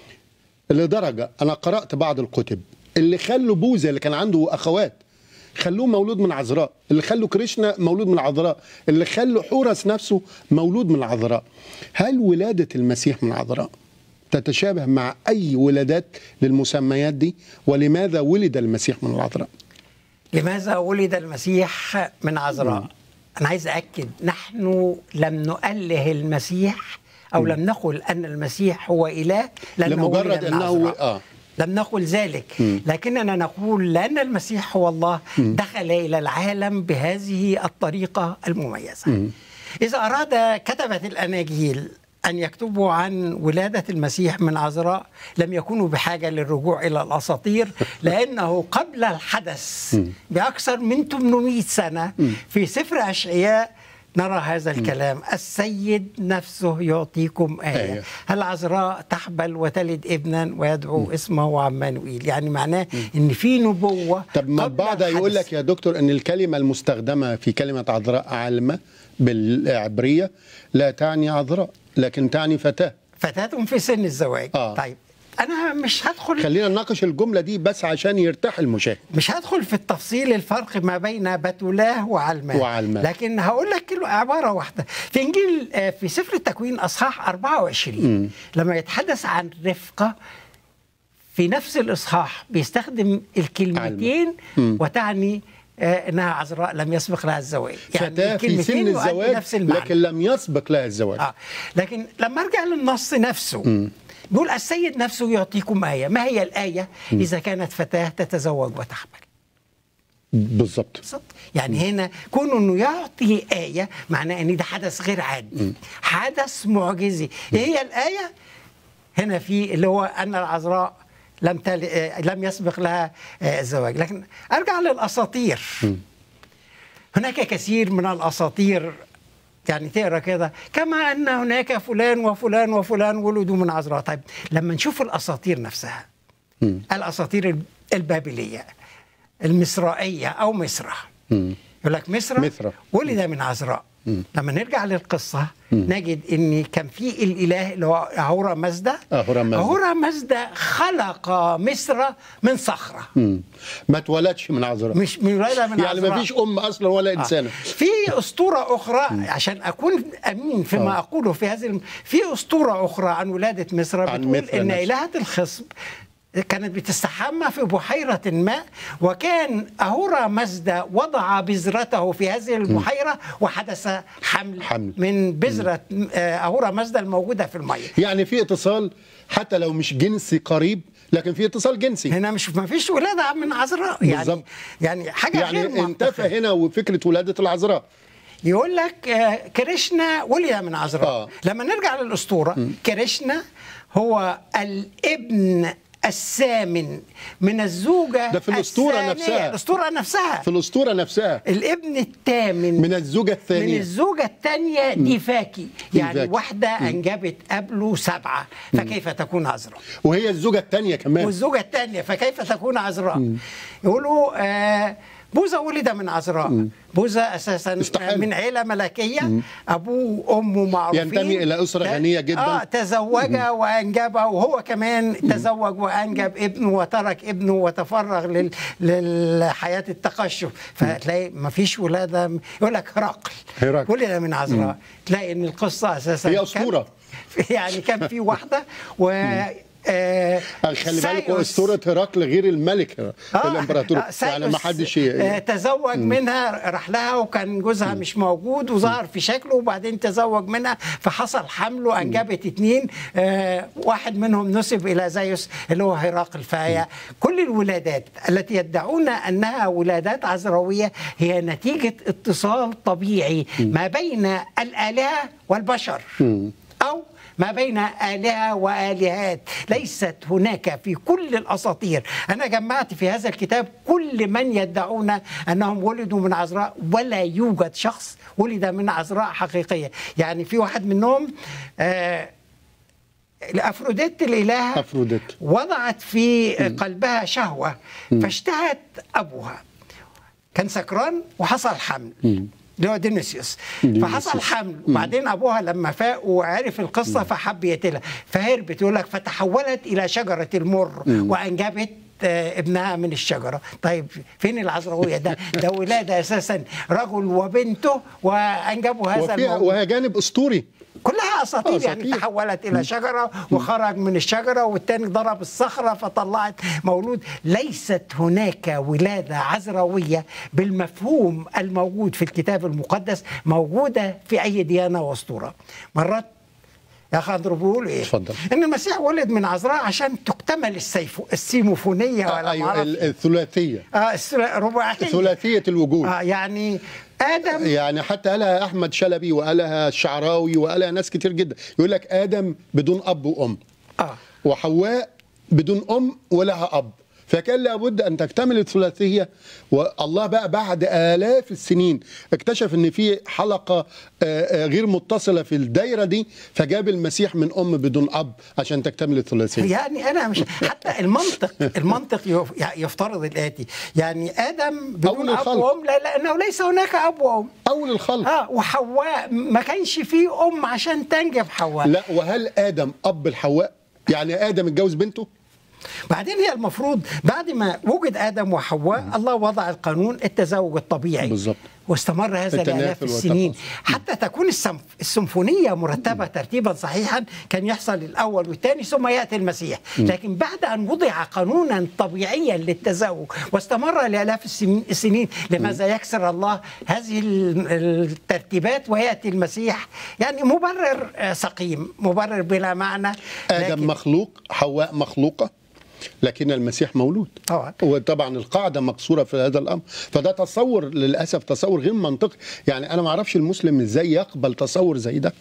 [SPEAKER 2] لدرجة أنا قرأت بعض الكتب اللي خلوا بوذا اللي كان عنده أخوات خلوه مولود من عذراء اللي خلوا كريشنا مولود من عذراء اللي خلوا حورس نفسه مولود من عذراء هل ولادة المسيح من عذراء تتشابه مع أي ولادات للمسميات دي ولماذا ولد المسيح من العذراء
[SPEAKER 3] لماذا ولد المسيح من عذراء؟ أنا عايز أكد نحن لم نؤله المسيح أو لم نقل أن المسيح هو إله لأنه
[SPEAKER 2] لمجرد
[SPEAKER 3] ولد من
[SPEAKER 2] أنه
[SPEAKER 3] عذراء.
[SPEAKER 2] آه.
[SPEAKER 3] لم نقل ذلك لكننا نقول لأن المسيح هو الله دخل إلى العالم بهذه الطريقة المميزة إذا أراد كتبة الأناجيل أن يكتبوا عن ولادة المسيح من عذراء لم يكونوا بحاجة للرجوع إلى الأساطير لأنه قبل الحدث بأكثر من 800 سنة في سفر أشعياء نرى هذا الكلام السيد نفسه يعطيكم آية
[SPEAKER 2] آية.
[SPEAKER 3] هل عذراء تحبل وتلد ابنا ويدعو اسمه عمانوئيل يعني معناه ان في نبوة
[SPEAKER 2] طب ما
[SPEAKER 3] قبل
[SPEAKER 2] البعض يقول
[SPEAKER 3] الحدث.
[SPEAKER 2] لك يا دكتور ان الكلمه المستخدمه في كلمه عذراء عالمه بالعبريه لا تعني عذراء لكن تعني فتاه
[SPEAKER 3] فتاة في سن الزواج
[SPEAKER 2] آه.
[SPEAKER 3] طيب انا مش هدخل
[SPEAKER 2] خلينا نناقش الجمله دي بس عشان يرتاح المشاهد
[SPEAKER 3] مش هدخل في التفصيل الفرق ما بين بتولاه وعلمان
[SPEAKER 2] وعلمان.
[SPEAKER 3] لكن هقول لك كيلو عباره واحده في انجيل آه، في سفر التكوين اصحاح 24 لما يتحدث عن رفقه في نفس الاصحاح بيستخدم الكلمتين وتعني آه، انها عذراء لم يسبق لها الزواج
[SPEAKER 2] فتاه في
[SPEAKER 3] الكلمتين
[SPEAKER 2] سن
[SPEAKER 3] يؤدي
[SPEAKER 2] الزواج
[SPEAKER 3] نفس المعنى
[SPEAKER 2] لكن لم يسبق لها الزواج
[SPEAKER 3] آه. لكن لما ارجع للنص نفسه بيقول السيد نفسه يعطيكم آية ما هي الآية إذا كانت فتاة تتزوج وتحمل
[SPEAKER 2] بالظبط
[SPEAKER 3] بالظبط يعني هنا كون انه يعطي آية معناه ان ده حدث غير عادي حدث معجزي ايه هي الآية هنا في اللي هو ان العذراء لم تل... آه، لم يسبق لها آه، الزواج لكن ارجع للاساطير هناك كثير من الاساطير يعني تقرا كده كما ان هناك فلان وفلان وفلان ولدوا من عذراء طيب لما نشوف الاساطير نفسها الاساطير البابليه المصرائيه او مصر يقول لك مصر
[SPEAKER 2] مصر.
[SPEAKER 3] ولد من عذراء لما نرجع للقصه نجد ان كان في الاله اللي هو اهورا مازدا
[SPEAKER 2] أهورا مازدا.
[SPEAKER 3] اهورا مازدا خلق مصر من صخره
[SPEAKER 2] مم. ما اتولدش من عذراء
[SPEAKER 3] مش من ولاده من
[SPEAKER 2] يعني ما
[SPEAKER 3] عذراء.
[SPEAKER 2] فيش ام اصلا ولا
[SPEAKER 3] آه.
[SPEAKER 2] انسانه
[SPEAKER 3] في اسطوره اخرى عشان اكون امين فيما
[SPEAKER 2] آه.
[SPEAKER 3] اقوله في هذه الم... في اسطوره اخرى عن ولاده مصر
[SPEAKER 2] عن
[SPEAKER 3] بتقول
[SPEAKER 2] مصر
[SPEAKER 3] ان
[SPEAKER 2] نفسها.
[SPEAKER 3] الهه الخصب كانت بتستحمى في بحيرة ماء وكان أهورا مزدا وضع بذرته في هذه البحيرة وحدث حمل,
[SPEAKER 2] حمل.
[SPEAKER 3] من بذرة آه، أهورا مزدا الموجودة في المية
[SPEAKER 2] يعني في اتصال حتى لو مش جنسي قريب لكن في اتصال جنسي
[SPEAKER 3] هنا مش ما فيش ولادة من عذراء يعني
[SPEAKER 2] بالظبط.
[SPEAKER 3] يعني حاجة
[SPEAKER 2] يعني
[SPEAKER 3] غير
[SPEAKER 2] انتفى
[SPEAKER 3] منطقية.
[SPEAKER 2] هنا وفكره ولاده العذراء
[SPEAKER 3] يقول لك آه، كريشنا ولد من عذراء
[SPEAKER 2] آه.
[SPEAKER 3] لما نرجع للأسطورة كريشنا هو الابن الثامن من الزوجة
[SPEAKER 2] ده في الأسطورة
[SPEAKER 3] الثانية.
[SPEAKER 2] نفسها.
[SPEAKER 3] الأسطورة نفسها
[SPEAKER 2] في الاسطوره نفسها
[SPEAKER 3] الابن الثامن
[SPEAKER 2] من الزوجه
[SPEAKER 3] من
[SPEAKER 2] الثانيه
[SPEAKER 3] الزوجة الثانية ديفاكي يعني
[SPEAKER 2] ديفاكي.
[SPEAKER 3] واحدة أنجبت قبله سبعة فكيف تكون عذراء
[SPEAKER 2] وهي الزوجه الثانيه كمان
[SPEAKER 3] والزوجة الثانية فكيف تكون عذراء يقولوا آه بوذا ولد من عذراء بوذا اساسا
[SPEAKER 2] استحالة.
[SPEAKER 3] من عيله ملكيه ابوه وامه معروفين
[SPEAKER 2] ينتمي إلى أسرة
[SPEAKER 3] ت-
[SPEAKER 2] غنية جداً.
[SPEAKER 3] اه تزوج وانجب وهو كمان تزوج وانجب ابنه وترك ابنه وتفرغ لل... للحياه التقشف فتلاقي ما فيش ولاده يقول لك هرقل
[SPEAKER 2] هرقل.
[SPEAKER 3] ولد من عذراء تلاقي ان القصه اساسا
[SPEAKER 2] هي
[SPEAKER 3] كان-
[SPEAKER 2] أسطورة.
[SPEAKER 3] يعني كان في واحده و آه
[SPEAKER 2] خلي بالكم
[SPEAKER 3] سايوس-
[SPEAKER 2] اسطوره هرقل غير الملك
[SPEAKER 3] آه،
[SPEAKER 2] الامبراطور
[SPEAKER 3] آه،
[SPEAKER 2] يعني
[SPEAKER 3] سايوس،
[SPEAKER 2] ما حدش
[SPEAKER 3] آه،
[SPEAKER 2] ي-
[SPEAKER 3] تزوج منها راح لها وكان جوزها مش موجود وظهر في شكله وبعدين تزوج منها فحصل حمل وانجبت اتنين آه، واحد منهم نسب الى زيوس اللي هو هرقل فهي كل الولادات التي يدعون انها ولادات عذراويه هي نتيجه اتصال طبيعي ما بين الالهه والبشر او ما بين آلهة وآلهات ليست هناك في كل الأساطير أنا جمعت في هذا الكتاب كل من يدعون أنهم ولدوا من عذراء ولا يوجد شخص ولد من عذراء حقيقية يعني في واحد منهم آه أفروديت الإلهة
[SPEAKER 2] أفروديت.
[SPEAKER 3] وضعت في قلبها شهوة فاشتهت أبوها كان سكران وحصل حمل اللي هو دينيسيوس فحصل حمل وبعدين ابوها لما فاق وعرف القصه فحب يقتلها فهربت يقول لك فتحولت الى شجره المر وانجبت آه، ابنها من الشجره طيب فين العذراويه ده ده ولاده اساسا رجل وبنته وانجبوا هذا
[SPEAKER 2] وفيها
[SPEAKER 3] المولود
[SPEAKER 2] وهي جانب اسطوري
[SPEAKER 3] كلها اساطير يعني
[SPEAKER 2] أساطير.
[SPEAKER 3] تحولت الى شجره وخرج من الشجره والتاني ضرب الصخره فطلعت مولود ليست هناك ولاده عذراويه بالمفهوم الموجود في الكتاب المقدس موجوده في اي ديانه واسطوره مرات يا اخي اندرو بيقول ايه؟
[SPEAKER 2] اتفضل.
[SPEAKER 3] ان المسيح ولد من عذراء عشان تكتمل السيفو السيموفونيه
[SPEAKER 2] آه،
[SPEAKER 3] ولا
[SPEAKER 2] ايوه
[SPEAKER 3] معرفش
[SPEAKER 2] ال- الثلاثيه
[SPEAKER 3] اه الثلا- رباعيه
[SPEAKER 2] ثلاثيه الوجود
[SPEAKER 3] اه يعني ادم
[SPEAKER 2] يعني حتى قالها احمد شلبي وقالها الشعراوي وقالها ناس كتير جدا يقول لك ادم بدون اب وام
[SPEAKER 3] اه
[SPEAKER 2] وحواء بدون ام ولها اب فكان لابد ان تكتمل الثلاثيه والله بقى بعد الاف السنين اكتشف ان في حلقه آه، آه، غير متصله في الدايره دي فجاب المسيح من ام بدون اب عشان تكتمل الثلاثيه
[SPEAKER 3] يعني انا مش حتى المنطق المنطق يف- يفترض الاتي يعني ادم بدون
[SPEAKER 2] أول
[SPEAKER 3] اب
[SPEAKER 2] الخلق.
[SPEAKER 3] وام لا لانه ليس هناك اب وام
[SPEAKER 2] اول الخلق
[SPEAKER 3] اه وحواء ما كانش فيه ام عشان تنجب حواء
[SPEAKER 2] لا وهل ادم اب الحواء يعني ادم اتجوز بنته
[SPEAKER 3] بعدين هي المفروض بعد ما وجد ادم وحواء الله وضع القانون التزوج الطبيعي
[SPEAKER 2] بالظبط.
[SPEAKER 3] واستمر هذا
[SPEAKER 2] التناسل
[SPEAKER 3] لالاف السنين
[SPEAKER 2] والتفاصيل.
[SPEAKER 3] حتى تكون السمف السيمفونيه مرتبه ترتيبا صحيحا كان يحصل الاول والثاني ثم ياتي المسيح لكن بعد ان وضع قانونا طبيعيا للتزوج واستمر لالاف السنين- السنين لماذا يكسر الله هذه ال- الترتيبات وياتي المسيح يعني مبرر آه، سقيم مبرر بلا معنى
[SPEAKER 2] ادم
[SPEAKER 3] لكن-
[SPEAKER 2] مخلوق حواء مخلوقه لكن المسيح مولود
[SPEAKER 3] طبعا.
[SPEAKER 2] وطبعا القاعده مكسوره في هذا الامر فده تصور للاسف تصور غير منطقي يعني انا ما اعرفش المسلم ازاي يقبل تصور زي ده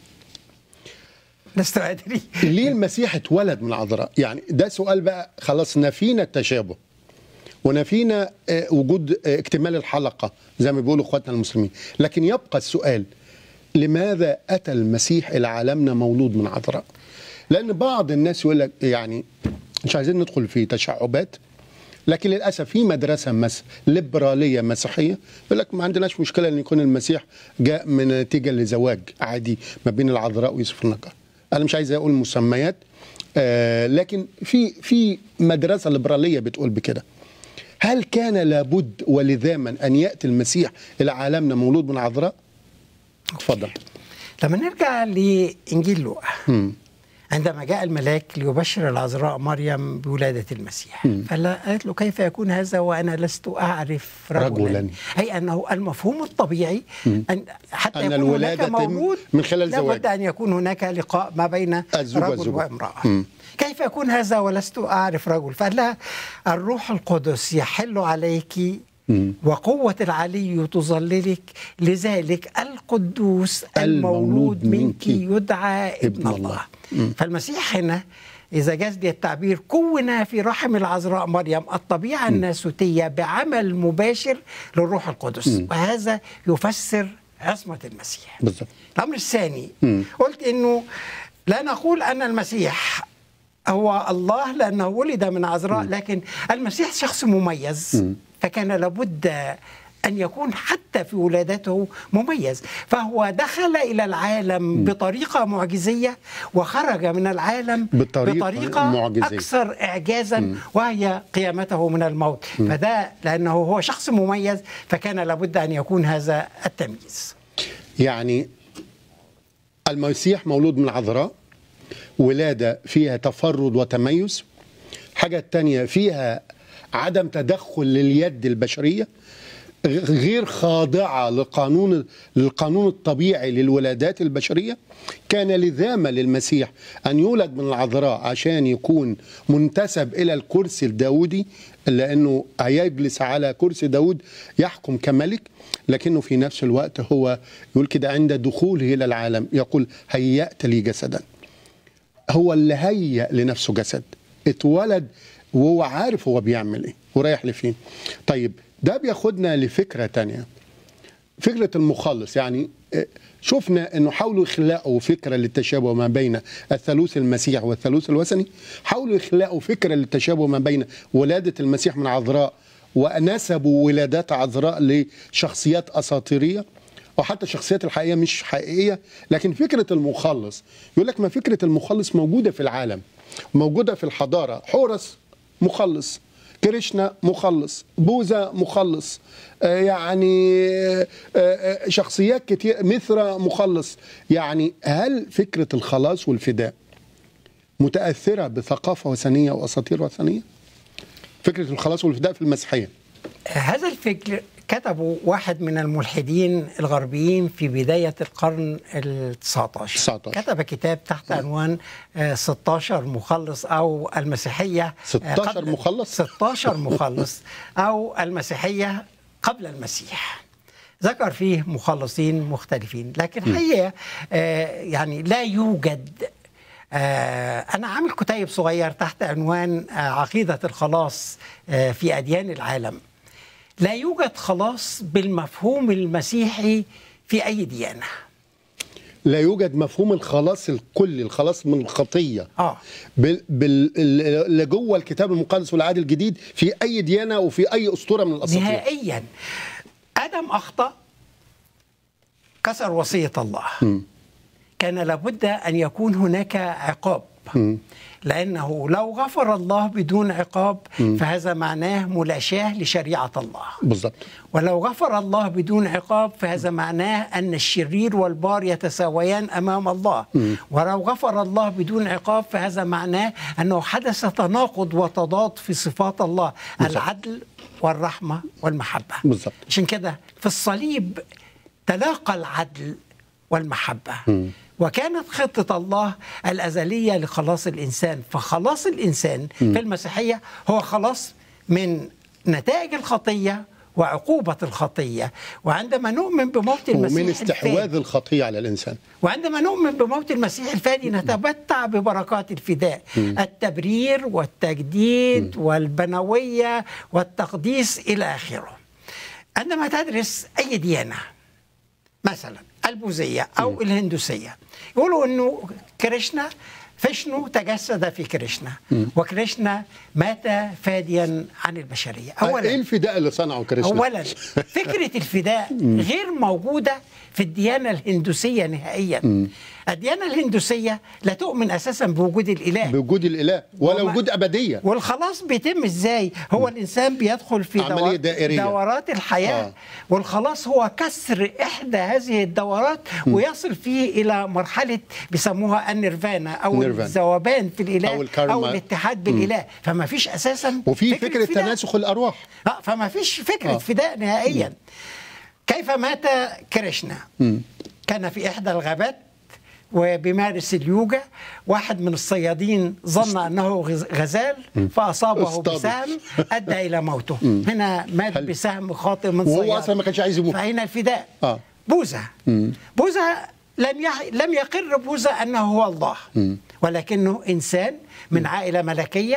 [SPEAKER 3] لست ادري
[SPEAKER 2] ليه المسيح اتولد من عذراء يعني ده سؤال بقى خلاص نفينا التشابه ونفينا آه، وجود آه، اكتمال الحلقه زي ما بيقولوا اخواتنا المسلمين لكن يبقى السؤال لماذا اتى المسيح الى عالمنا مولود من عذراء لان بعض الناس يقول لك يعني مش عايزين ندخل في تشعبات لكن للاسف في مدرسه مس ليبراليه مسيحيه يقول لك ما عندناش مشكله ان يكون المسيح جاء من نتيجه لزواج عادي ما بين العذراء ويوسف النجار انا مش عايز اقول مسميات آه لكن في في مدرسه ليبراليه بتقول بكده هل كان لابد ولذاما ان ياتي المسيح الى عالمنا مولود من عذراء اتفضل
[SPEAKER 3] لما نرجع لإنجيل لوقا عندما جاء الملاك ليبشر العذراء مريم بولادة المسيح فلا قالت له كيف يكون هذا وأنا لست أعرف رجلا,
[SPEAKER 2] رجلاً.
[SPEAKER 3] أي أنه المفهوم الطبيعي أن حتى
[SPEAKER 2] أن
[SPEAKER 3] يكون
[SPEAKER 2] الولادة
[SPEAKER 3] هناك
[SPEAKER 2] تم
[SPEAKER 3] مولود
[SPEAKER 2] من خلال
[SPEAKER 3] لابد
[SPEAKER 2] زواج.
[SPEAKER 3] أن يكون هناك لقاء ما بين
[SPEAKER 2] الزوج
[SPEAKER 3] رجل
[SPEAKER 2] والزوجة.
[SPEAKER 3] وامرأة
[SPEAKER 2] مم.
[SPEAKER 3] كيف يكون هذا ولست أعرف رجل فقال لها الروح القدس يحل عليك وقوة العلي تظللك لذلك القدوس المولود
[SPEAKER 2] المولود
[SPEAKER 3] منك
[SPEAKER 2] منك
[SPEAKER 3] يدعى ابن
[SPEAKER 2] ابن
[SPEAKER 3] الله
[SPEAKER 2] الله.
[SPEAKER 3] فالمسيح هنا إذا جاز لي التعبير كون في رحم العذراء مريم الطبيعة الناسوتية بعمل مباشر للروح القدس وهذا يفسر عصمة المسيح
[SPEAKER 2] بالظبط
[SPEAKER 3] الأمر الثاني
[SPEAKER 2] مم.
[SPEAKER 3] قلت إنه لا نقول أن المسيح هو الله لأنه ولد من عذراء لكن المسيح شخص مميز فكان لابد أن يكون حتى في ولادته مميز فهو دخل إلى العالم بطريقة معجزية وخرج من العالم
[SPEAKER 2] بطريقة
[SPEAKER 3] بطريقة
[SPEAKER 2] معجزية.
[SPEAKER 3] أكثر إعجازا وهي قيامته من الموت فده لأنه هو شخص مميز فكان لابد أن يكون هذا التمييز
[SPEAKER 2] يعني المسيح مولود من عذراء ولادة فيها تفرد وتميز حاجة التانية فيها عدم تدخل لليد البشرية غ- غير خاضعة لقانون للقانون الطبيعي للولادات البشرية كان لزاما للمسيح أن يولد من العذراء عشان يكون منتسب إلى الكرسي الداودي لأنه هيجلس على كرسي داود يحكم كملك لكنه في نفس الوقت هو يقول كده عند دخوله إلى العالم يقول هيأت لي جسدا هو اللي هيأ لنفسه جسد اتولد وهو عارف هو بيعمل ايه ورايح لفين طيب ده بياخدنا لفكرة تانية فكرة المخلص يعني آه، شفنا انه حاولوا يخلقوا فكرة للتشابه ما بين الثالوث المسيح والثالوث الوثني حاولوا يخلقوا فكرة للتشابه ما بين ولادة المسيح من عذراء ونسبوا ولادات عذراء لشخصيات اساطيريه وحتى الشخصيات الحقيقيه مش حقيقيه لكن فكره المخلص يقول لك ما فكره المخلص موجوده في العالم موجوده في الحضاره حورس مخلص كريشنا مخلص بوذا مخلص آه، يعني آه، آه، شخصيات كتير مثرى مخلص يعني هل فكره الخلاص والفداء متاثره بثقافه وثنيه واساطير وثنيه فكره الخلاص والفداء في المسيحيه
[SPEAKER 3] هذا الفكر كتبه واحد من الملحدين الغربيين في بداية القرن ال 19
[SPEAKER 2] 19.
[SPEAKER 3] كتب كتاب تحت عنوان آه، 16 مخلص أو المسيحية آه،
[SPEAKER 2] 16
[SPEAKER 3] قبل-
[SPEAKER 2] مخلص؟
[SPEAKER 3] 16 مخلص أو المسيحية قبل المسيح ذكر فيه مخلصين مختلفين لكن حقيقة آه، يعني لا يوجد آه أنا عامل كتيب صغير تحت عنوان آه عقيدة الخلاص آه في أديان العالم لا يوجد خلاص بالمفهوم المسيحي في أي ديانة
[SPEAKER 2] لا يوجد مفهوم الخلاص الكلي الخلاص من الخطيه
[SPEAKER 3] آه.
[SPEAKER 2] بال بال اللي جوه الكتاب المقدس والعهد الجديد في اي ديانه وفي اي اسطوره من الاساطير
[SPEAKER 3] نهائيا آدم أخطأ كسر وصية الله كان لابد أن يكون هناك عقاب لأنه لو غفر الله بدون عقاب فهذا معناه ملاشاه لشريعة الله
[SPEAKER 2] بالظبط
[SPEAKER 3] ولو غفر الله بدون عقاب فهذا معناه أن الشرير والبار يتساويان أمام الله ولو غفر الله بدون عقاب فهذا معناه أنه حدث تناقض وتضاد في صفات الله العدل والرحمة والمحبة
[SPEAKER 2] بالظبط.
[SPEAKER 3] عشان كده في الصليب تلاقى العدل والمحبة وكانت خطة الله الأزلية لخلاص الإنسان فخلاص الإنسان في المسيحية هو خلاص من نتائج الخطية وعقوبة الخطية وعندما نؤمن بموت المسيح
[SPEAKER 2] ومن استحواذ
[SPEAKER 3] الفادي
[SPEAKER 2] الخطيه على الانسان
[SPEAKER 3] وعندما نؤمن بموت المسيح الفادي نتمتع ببركات الفداء التبرير والتجديد والبنوية والتقديس إلى آخره عندما تدرس أي ديانة مثلا البوذية أو الهندوسية يقولوا أنه كريشنا فيشنو تجسد في كريشنا وكريشنا مات فاديا عن البشرية
[SPEAKER 2] ايه
[SPEAKER 3] أولا
[SPEAKER 2] الفداء اللي صنعه كريشنا
[SPEAKER 3] اولا فكره الفداء غير موجوده في الديانه الهندوسيه نهائيا الديانه الهندوسيه لا تؤمن اساسا بوجود الاله
[SPEAKER 2] بوجود الاله ولا
[SPEAKER 3] وما-
[SPEAKER 2] وجود ابديه
[SPEAKER 3] والخلاص بيتم ازاي هو الانسان بيدخل في
[SPEAKER 2] عملية
[SPEAKER 3] دور-
[SPEAKER 2] دائرية.
[SPEAKER 3] دورات الحياه
[SPEAKER 2] آه.
[SPEAKER 3] والخلاص هو كسر احدى هذه الدورات ويصل فيه الى مرحله بيسموها النيرفانا او
[SPEAKER 2] نيرفانا.
[SPEAKER 3] الذوبان في الاله
[SPEAKER 2] أو الكارما.
[SPEAKER 3] او الاتحاد بالاله فما فيش اساسا
[SPEAKER 2] وفي فكره
[SPEAKER 3] فداء.
[SPEAKER 2] تناسخ الارواح
[SPEAKER 3] اه فما فيش فكره
[SPEAKER 2] آه.
[SPEAKER 3] آه. فداء نهائيا كيف مات كريشنا كان في احدى الغابات وبيمارس اليوجا واحد من الصيادين ظن انه غز- غزال فاصابه
[SPEAKER 2] اصطاده.
[SPEAKER 3] بسهم ادى الى موته هنا مات
[SPEAKER 2] حلو.
[SPEAKER 3] بسهم خاطئ من
[SPEAKER 2] وهو
[SPEAKER 3] صياد
[SPEAKER 2] أصلاً ما كانش عايز يموت.
[SPEAKER 3] فهنا الفداء
[SPEAKER 2] آه.
[SPEAKER 3] بوذا بوذا لم يح... لم يقر بوذا انه هو الله ولكنه انسان من عائله ملكيه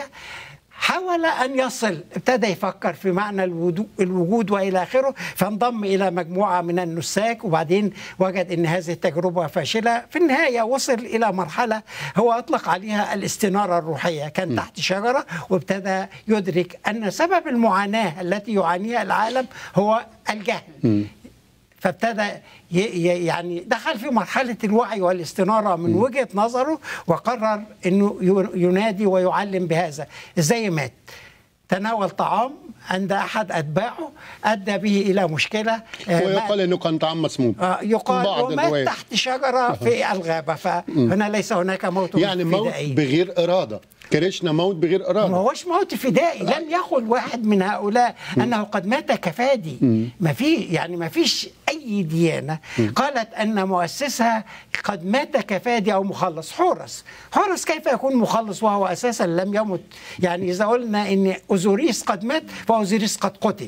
[SPEAKER 3] حاول ان يصل ابتدى يفكر في معنى الودو- الوجود والى اخره فانضم الى مجموعه من النساك وبعدين وجد ان هذه التجربه فاشله في النهايه وصل الى مرحله هو اطلق عليها الاستناره الروحيه كان تحت شجره وابتدى يدرك ان سبب المعاناه التي يعانيها العالم هو الجهل فابتدى ي- ي- يعني دخل في مرحلة الوعي والاستنارة من وجهة نظره وقرر أنه ي- ينادي ويعلم بهذا إزاي مات تناول طعام عند أحد أتباعه أدى به إلى مشكلة آه،
[SPEAKER 2] ويقال انه كان طعام مسموم
[SPEAKER 3] آه، يقال
[SPEAKER 2] بعض
[SPEAKER 3] ومات
[SPEAKER 2] الروايات.
[SPEAKER 3] تحت شجرة في الغابة فهنا ليس هناك موت
[SPEAKER 2] يعني موت
[SPEAKER 3] فدائي.
[SPEAKER 2] بغير اراده كريشنا موت بغير
[SPEAKER 3] ما
[SPEAKER 2] اراده
[SPEAKER 3] هوش موت فدائي لم يقل واحد من هؤلاء انه قد مات كفادي ما في يعني ما فيش اي ديانه قالت ان مؤسسها قد مات كفادي او مخلص حورس حورس كيف يكون مخلص وهو اساسا لم يمت يعني اذا قلنا ان اوزوريس قد مات فاوزوريس قد قتل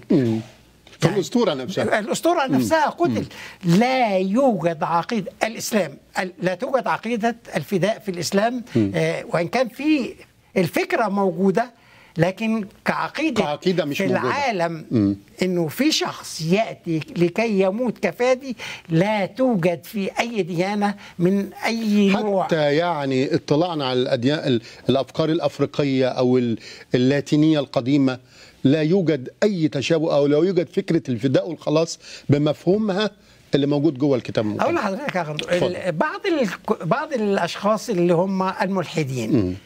[SPEAKER 2] في الاسطوره نفسها
[SPEAKER 3] الأسطورة نفسها قتل لا يوجد عقيدة الإسلام ال- لا توجد عقيدة الفداء في الإسلام آه وإن كان في الفكرة موجودة لكن كعقيدة,
[SPEAKER 2] كعقيدة مش
[SPEAKER 3] في
[SPEAKER 2] موجودة.
[SPEAKER 3] العالم انه في شخص ياتي لكي يموت كفادي لا توجد في اي ديانه من اي نوع
[SPEAKER 2] حتى يعني اطلاعنا على الاديان ال- الافكار الافريقيه او ال- اللاتينيه القديمه لا يوجد اي تشابه او لا يوجد فكره الفداء والخلاص بمفهومها اللي موجود جوه الكتاب
[SPEAKER 3] اقول
[SPEAKER 2] المقدس
[SPEAKER 3] لحضرتك يا غندور
[SPEAKER 2] اتفضل.
[SPEAKER 3] ال- بعض ال... بعض الاشخاص اللي هم الملحدين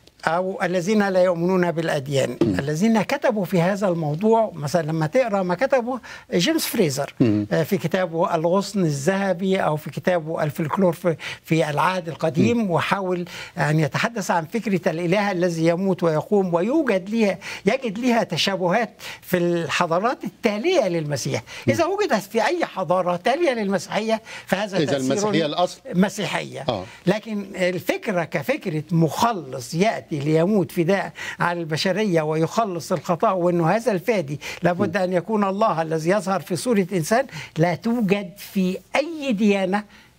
[SPEAKER 3] او الذين لا يؤمنون بالاديان الذين كتبوا في هذا الموضوع مثلا لما تقرا ما كتبه جيمس فريزر آه، في كتابه الغصن الذهبي او في كتابه الفلكلور في, في العهد القديم وحاول ان يتحدث عن فكره الاله الذي يموت ويقوم ويوجد لها يجد لها تشابهات في الحضارات التاليه للمسيح اذا وجدت في اي حضاره تاليه للمسيحيه فهذا
[SPEAKER 2] إذا
[SPEAKER 3] تأثير
[SPEAKER 2] المسيحية الأصل.
[SPEAKER 3] مسيحيه
[SPEAKER 2] آه.
[SPEAKER 3] لكن الفكره كفكره مخلص ياتي ليموت فداء على البشريه ويخلص الخطا وانه هذا الفادي لابد ان يكون الله الذي يظهر في صوره انسان لا توجد في اي ديانه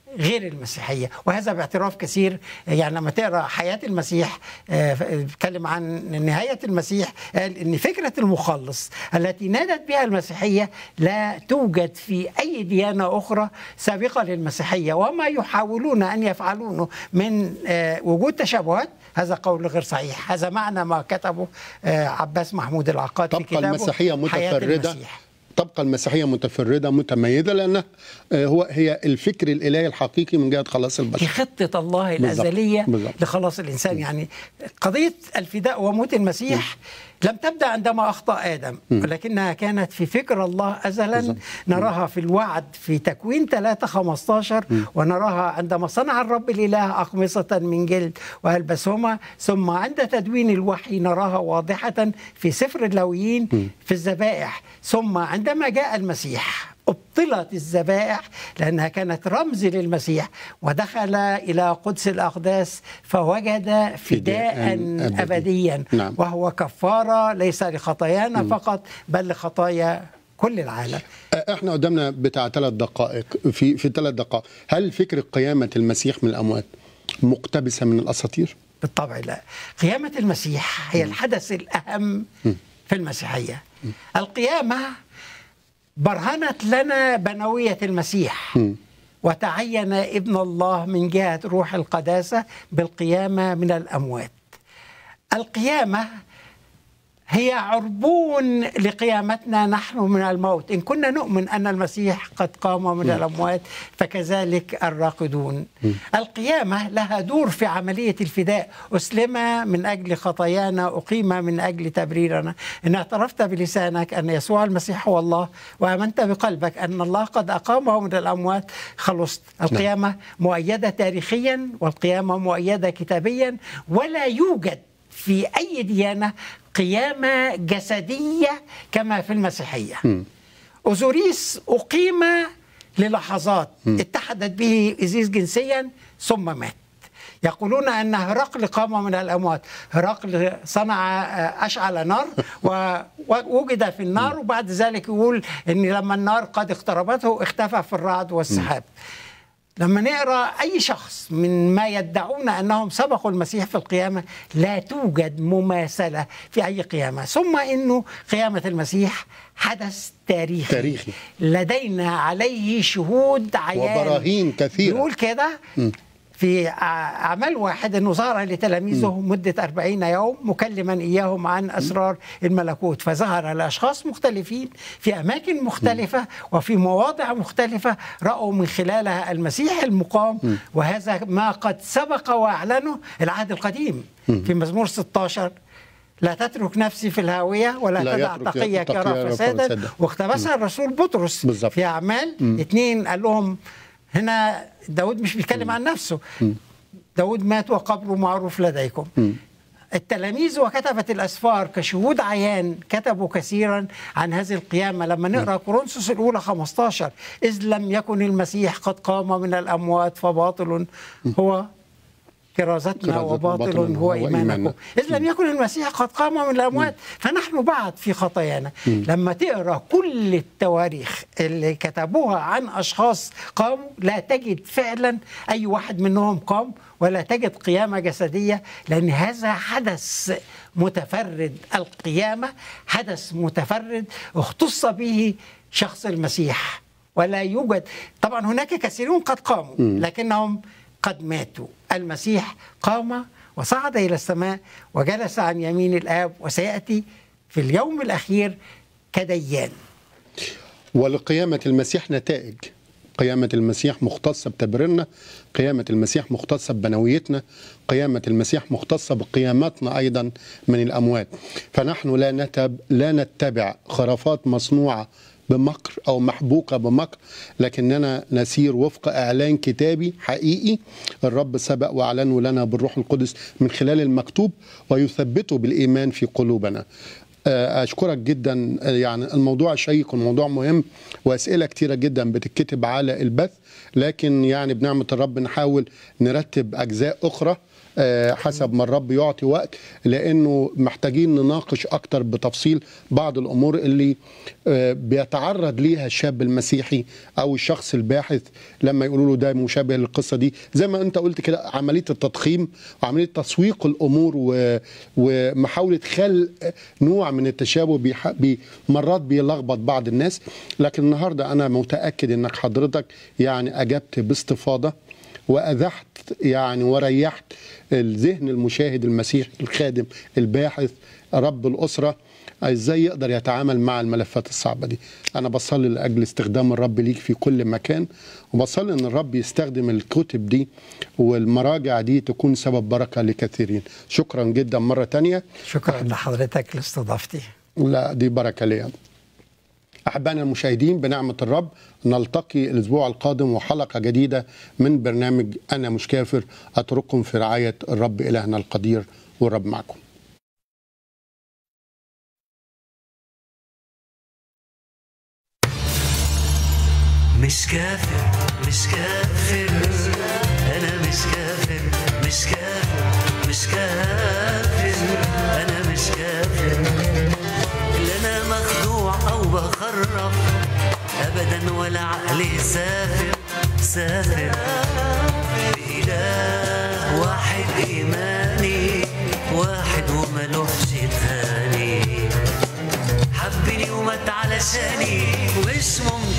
[SPEAKER 3] غير المسيحية وهذا باعتراف كثير يعني لما تقرأ حياة المسيح آه، بيتكلم عن نهاية المسيح قال إن فكرة المخلص التي نادت بها المسيحية لا توجد في أي ديانة أخرى سابقة للمسيحية وما يحاولون أن يفعلونه من آه، وجود تشابهات هذا قول غير صحيح هذا معنى ما كتبه آه، عباس محمود العقاد في
[SPEAKER 2] تبقى
[SPEAKER 3] كتابه
[SPEAKER 2] المسيحيه
[SPEAKER 3] حياة
[SPEAKER 2] متفرده
[SPEAKER 3] المسيح.
[SPEAKER 2] تبقى المسيحيه متفرده متميزه لانها آه، هو هي الفكر الالهي الحقيقي من جهه خلاص
[SPEAKER 3] دي
[SPEAKER 2] البشر
[SPEAKER 3] خطة الله
[SPEAKER 2] بالظبط.
[SPEAKER 3] الأزلية
[SPEAKER 2] بالظبط.
[SPEAKER 3] لخلاص الإنسان يعني قضية الفداء وموت المسيح لم تبدأ عندما أخطأ آدم ولكنها كانت في فكر الله أزلا
[SPEAKER 2] بالظبط.
[SPEAKER 3] نراها في الوعد في تكوين 3 15 ونراها عندما صنع الرب الإله أقمصة من جلد وألبسهما ثم عند تدوين الوحي نراها واضحة في سفر اللاويين في الذبائح ثم عندما جاء المسيح أبطلت الذبائح لأنها كانت رمز للمسيح ودخل إلى قدس الأقداس فوجد فداء
[SPEAKER 2] فداء أبدي.
[SPEAKER 3] أبديا
[SPEAKER 2] نعم.
[SPEAKER 3] وهو كفارة ليس لخطايانا فقط بل لخطايا كل العالم
[SPEAKER 2] آه، احنا قدامنا بتاع ثلاث دقائق في في ثلاث دقائق هل فكره قيامه المسيح من الاموات مقتبسه من الاساطير؟
[SPEAKER 3] بالطبع لا قيامة المسيح هي الحدث الأهم في المسيحية القيامة برهنت لنا بنوية المسيح وتعين ابن الله من جهة روح القداسة بالقيامة من الأموات القيامة هي عربون لقيامتنا نحن من الموت إن كنا نؤمن أن المسيح قد قام من الأموات فكذلك الراقدون القيامة لها دور في عملية الفداء أسلم من أجل خطايانا أقيم من أجل تبريرنا إن اعترفت بلسانك أن يسوع المسيح هو الله وآمنت بقلبك أن الله قد أقامه من الأموات خلصت القيامة مؤيدة تاريخيا والقيامة مؤيدة كتابيا ولا يوجد في أي ديانة قيامة جسدية كما في المسيحية أوزوريس أقيم للحظات اتحدت به إزيز جنسيا ثم مات يقولون أن هرقل قام من الأموات هرقل صنع آه، أشعل نار و- ووجد في النار وبعد ذلك يقول أن لما النار قد اقتربته اختفى في الرعد والسحاب لما نقرا اي شخص من ما يدعون انهم سبقوا المسيح في القيامه لا توجد مماثله في اي قيامه ثم انه قيامه المسيح حدث تاريخي
[SPEAKER 2] تاريخي.
[SPEAKER 3] لدينا عليه شهود عيان
[SPEAKER 2] وبراهين كثيرة.
[SPEAKER 3] يقول كده في ع- عمل واحد انه ظهر لتلاميذه مده 40 يوم مكلما اياهم عن اسرار الملكوت فظهر لاشخاص مختلفين في اماكن مختلفه وفي مواضع مختلفه راوا من خلالها المسيح المقام وهذا ما قد سبق واعلنه العهد القديم في مزمور 16 لا تترك نفسي في الهاوية ولا
[SPEAKER 2] لا
[SPEAKER 3] تدع
[SPEAKER 2] يترك
[SPEAKER 3] تقيك
[SPEAKER 2] تقي
[SPEAKER 3] يرى
[SPEAKER 2] يرى
[SPEAKER 3] فسادا
[SPEAKER 2] فسادا.
[SPEAKER 3] واقتبسها الرسول بطرس
[SPEAKER 2] بالظبط.
[SPEAKER 3] في أعمال اتنين قال لهم هنا داود مش بيتكلم عن نفسه داود مات وقبره معروف لديكم التلاميذ وكتبة الأسفار كشهود عيان كتبوا كثيرا عن هذه القيامة لما نقرأ كورنثوس الأولى 15 إذ لم يكن المسيح قد قام من الأموات فباطل هو كرازتنا
[SPEAKER 2] كرازتنا
[SPEAKER 3] وباطل
[SPEAKER 2] باطل
[SPEAKER 3] هو
[SPEAKER 2] هو
[SPEAKER 3] إيمانكم
[SPEAKER 2] إيماننا.
[SPEAKER 3] إذ لم يكن المسيح قد قام من الأموات فنحن بعد في خطايانا لما تقرأ كل التواريخ اللي كتبوها عن أشخاص قاموا لا تجد فعلا أي واحد منهم قام ولا تجد قيامة جسدية لأن هذا حدث متفرد القيامة حدث متفرد اختص به شخص المسيح ولا يوجد طبعا هناك كثيرون قد قاموا لكنهم قد ماتوا المسيح قام وصعد إلى السماء وجلس عن يمين الآب وسيأتي في اليوم الأخير كديان
[SPEAKER 2] ولقيامة المسيح نتائج قيامة المسيح مختصة بتبريرنا قيامة المسيح مختصة ببنويتنا قيامة المسيح مختصة بقيامتنا أيضا من الأموات فنحن لا نتب لا نتبع خرافات مصنوعة بمكر أو محبوكة بمكر لكننا نسير وفق إعلان كتابي حقيقي الرب سبق وأعلنه لنا بالروح القدس من خلال المكتوب ويثبته بالإيمان في قلوبنا آه، اشكرك جدا آه، يعني الموضوع شيق والموضوع مهم واسئله كتيره جدا بتتكتب على البث لكن يعني بنعمه الرب نحاول نرتب اجزاء اخرى آه، حسب ما الرب يعطي وقت لانه محتاجين نناقش اكتر بتفصيل بعض الامور اللي آه، بيتعرض ليها الشاب المسيحي او الشخص الباحث لما يقولوا له ده مشابه للقصه دي زي ما انت قلت كده عمليه التضخيم وعمليه تسويق الامور و... ومحاوله خلق نوع من التشابه بيح... بي... مرات بيلخبط بعض الناس لكن النهارده انا متاكد انك حضرتك يعني اجبت باستفاضه واذحت يعني وريحت الذهن المشاهد المسيحي الخادم الباحث رب الاسره ازاي يقدر يتعامل مع الملفات الصعبه دي انا بصلي لاجل استخدام الرب ليك في كل مكان وبصلي ان الرب يستخدم الكتب دي والمراجع دي تكون سبب بركه لكثيرين شكرا جدا مره تانية
[SPEAKER 3] شكرا لحضرتك لاستضافتي
[SPEAKER 2] لا دي بركه ليا أحبائنا المشاهدين بنعمة الرب نلتقي الأسبوع القادم وحلقة جديدة من برنامج أنا مش كافر أترككم في رعاية الرب إلهنا القدير والرب معكم
[SPEAKER 1] مش كافر مش كافر انا مش كافر مش كافر مش كافر انا مش كافر لا انا مخدوع او بخرف ابدا ولا عقلي سافر سافر بإله واحد ايماني واحد وملوحش تاني حبني ومات علشاني ومش ممكن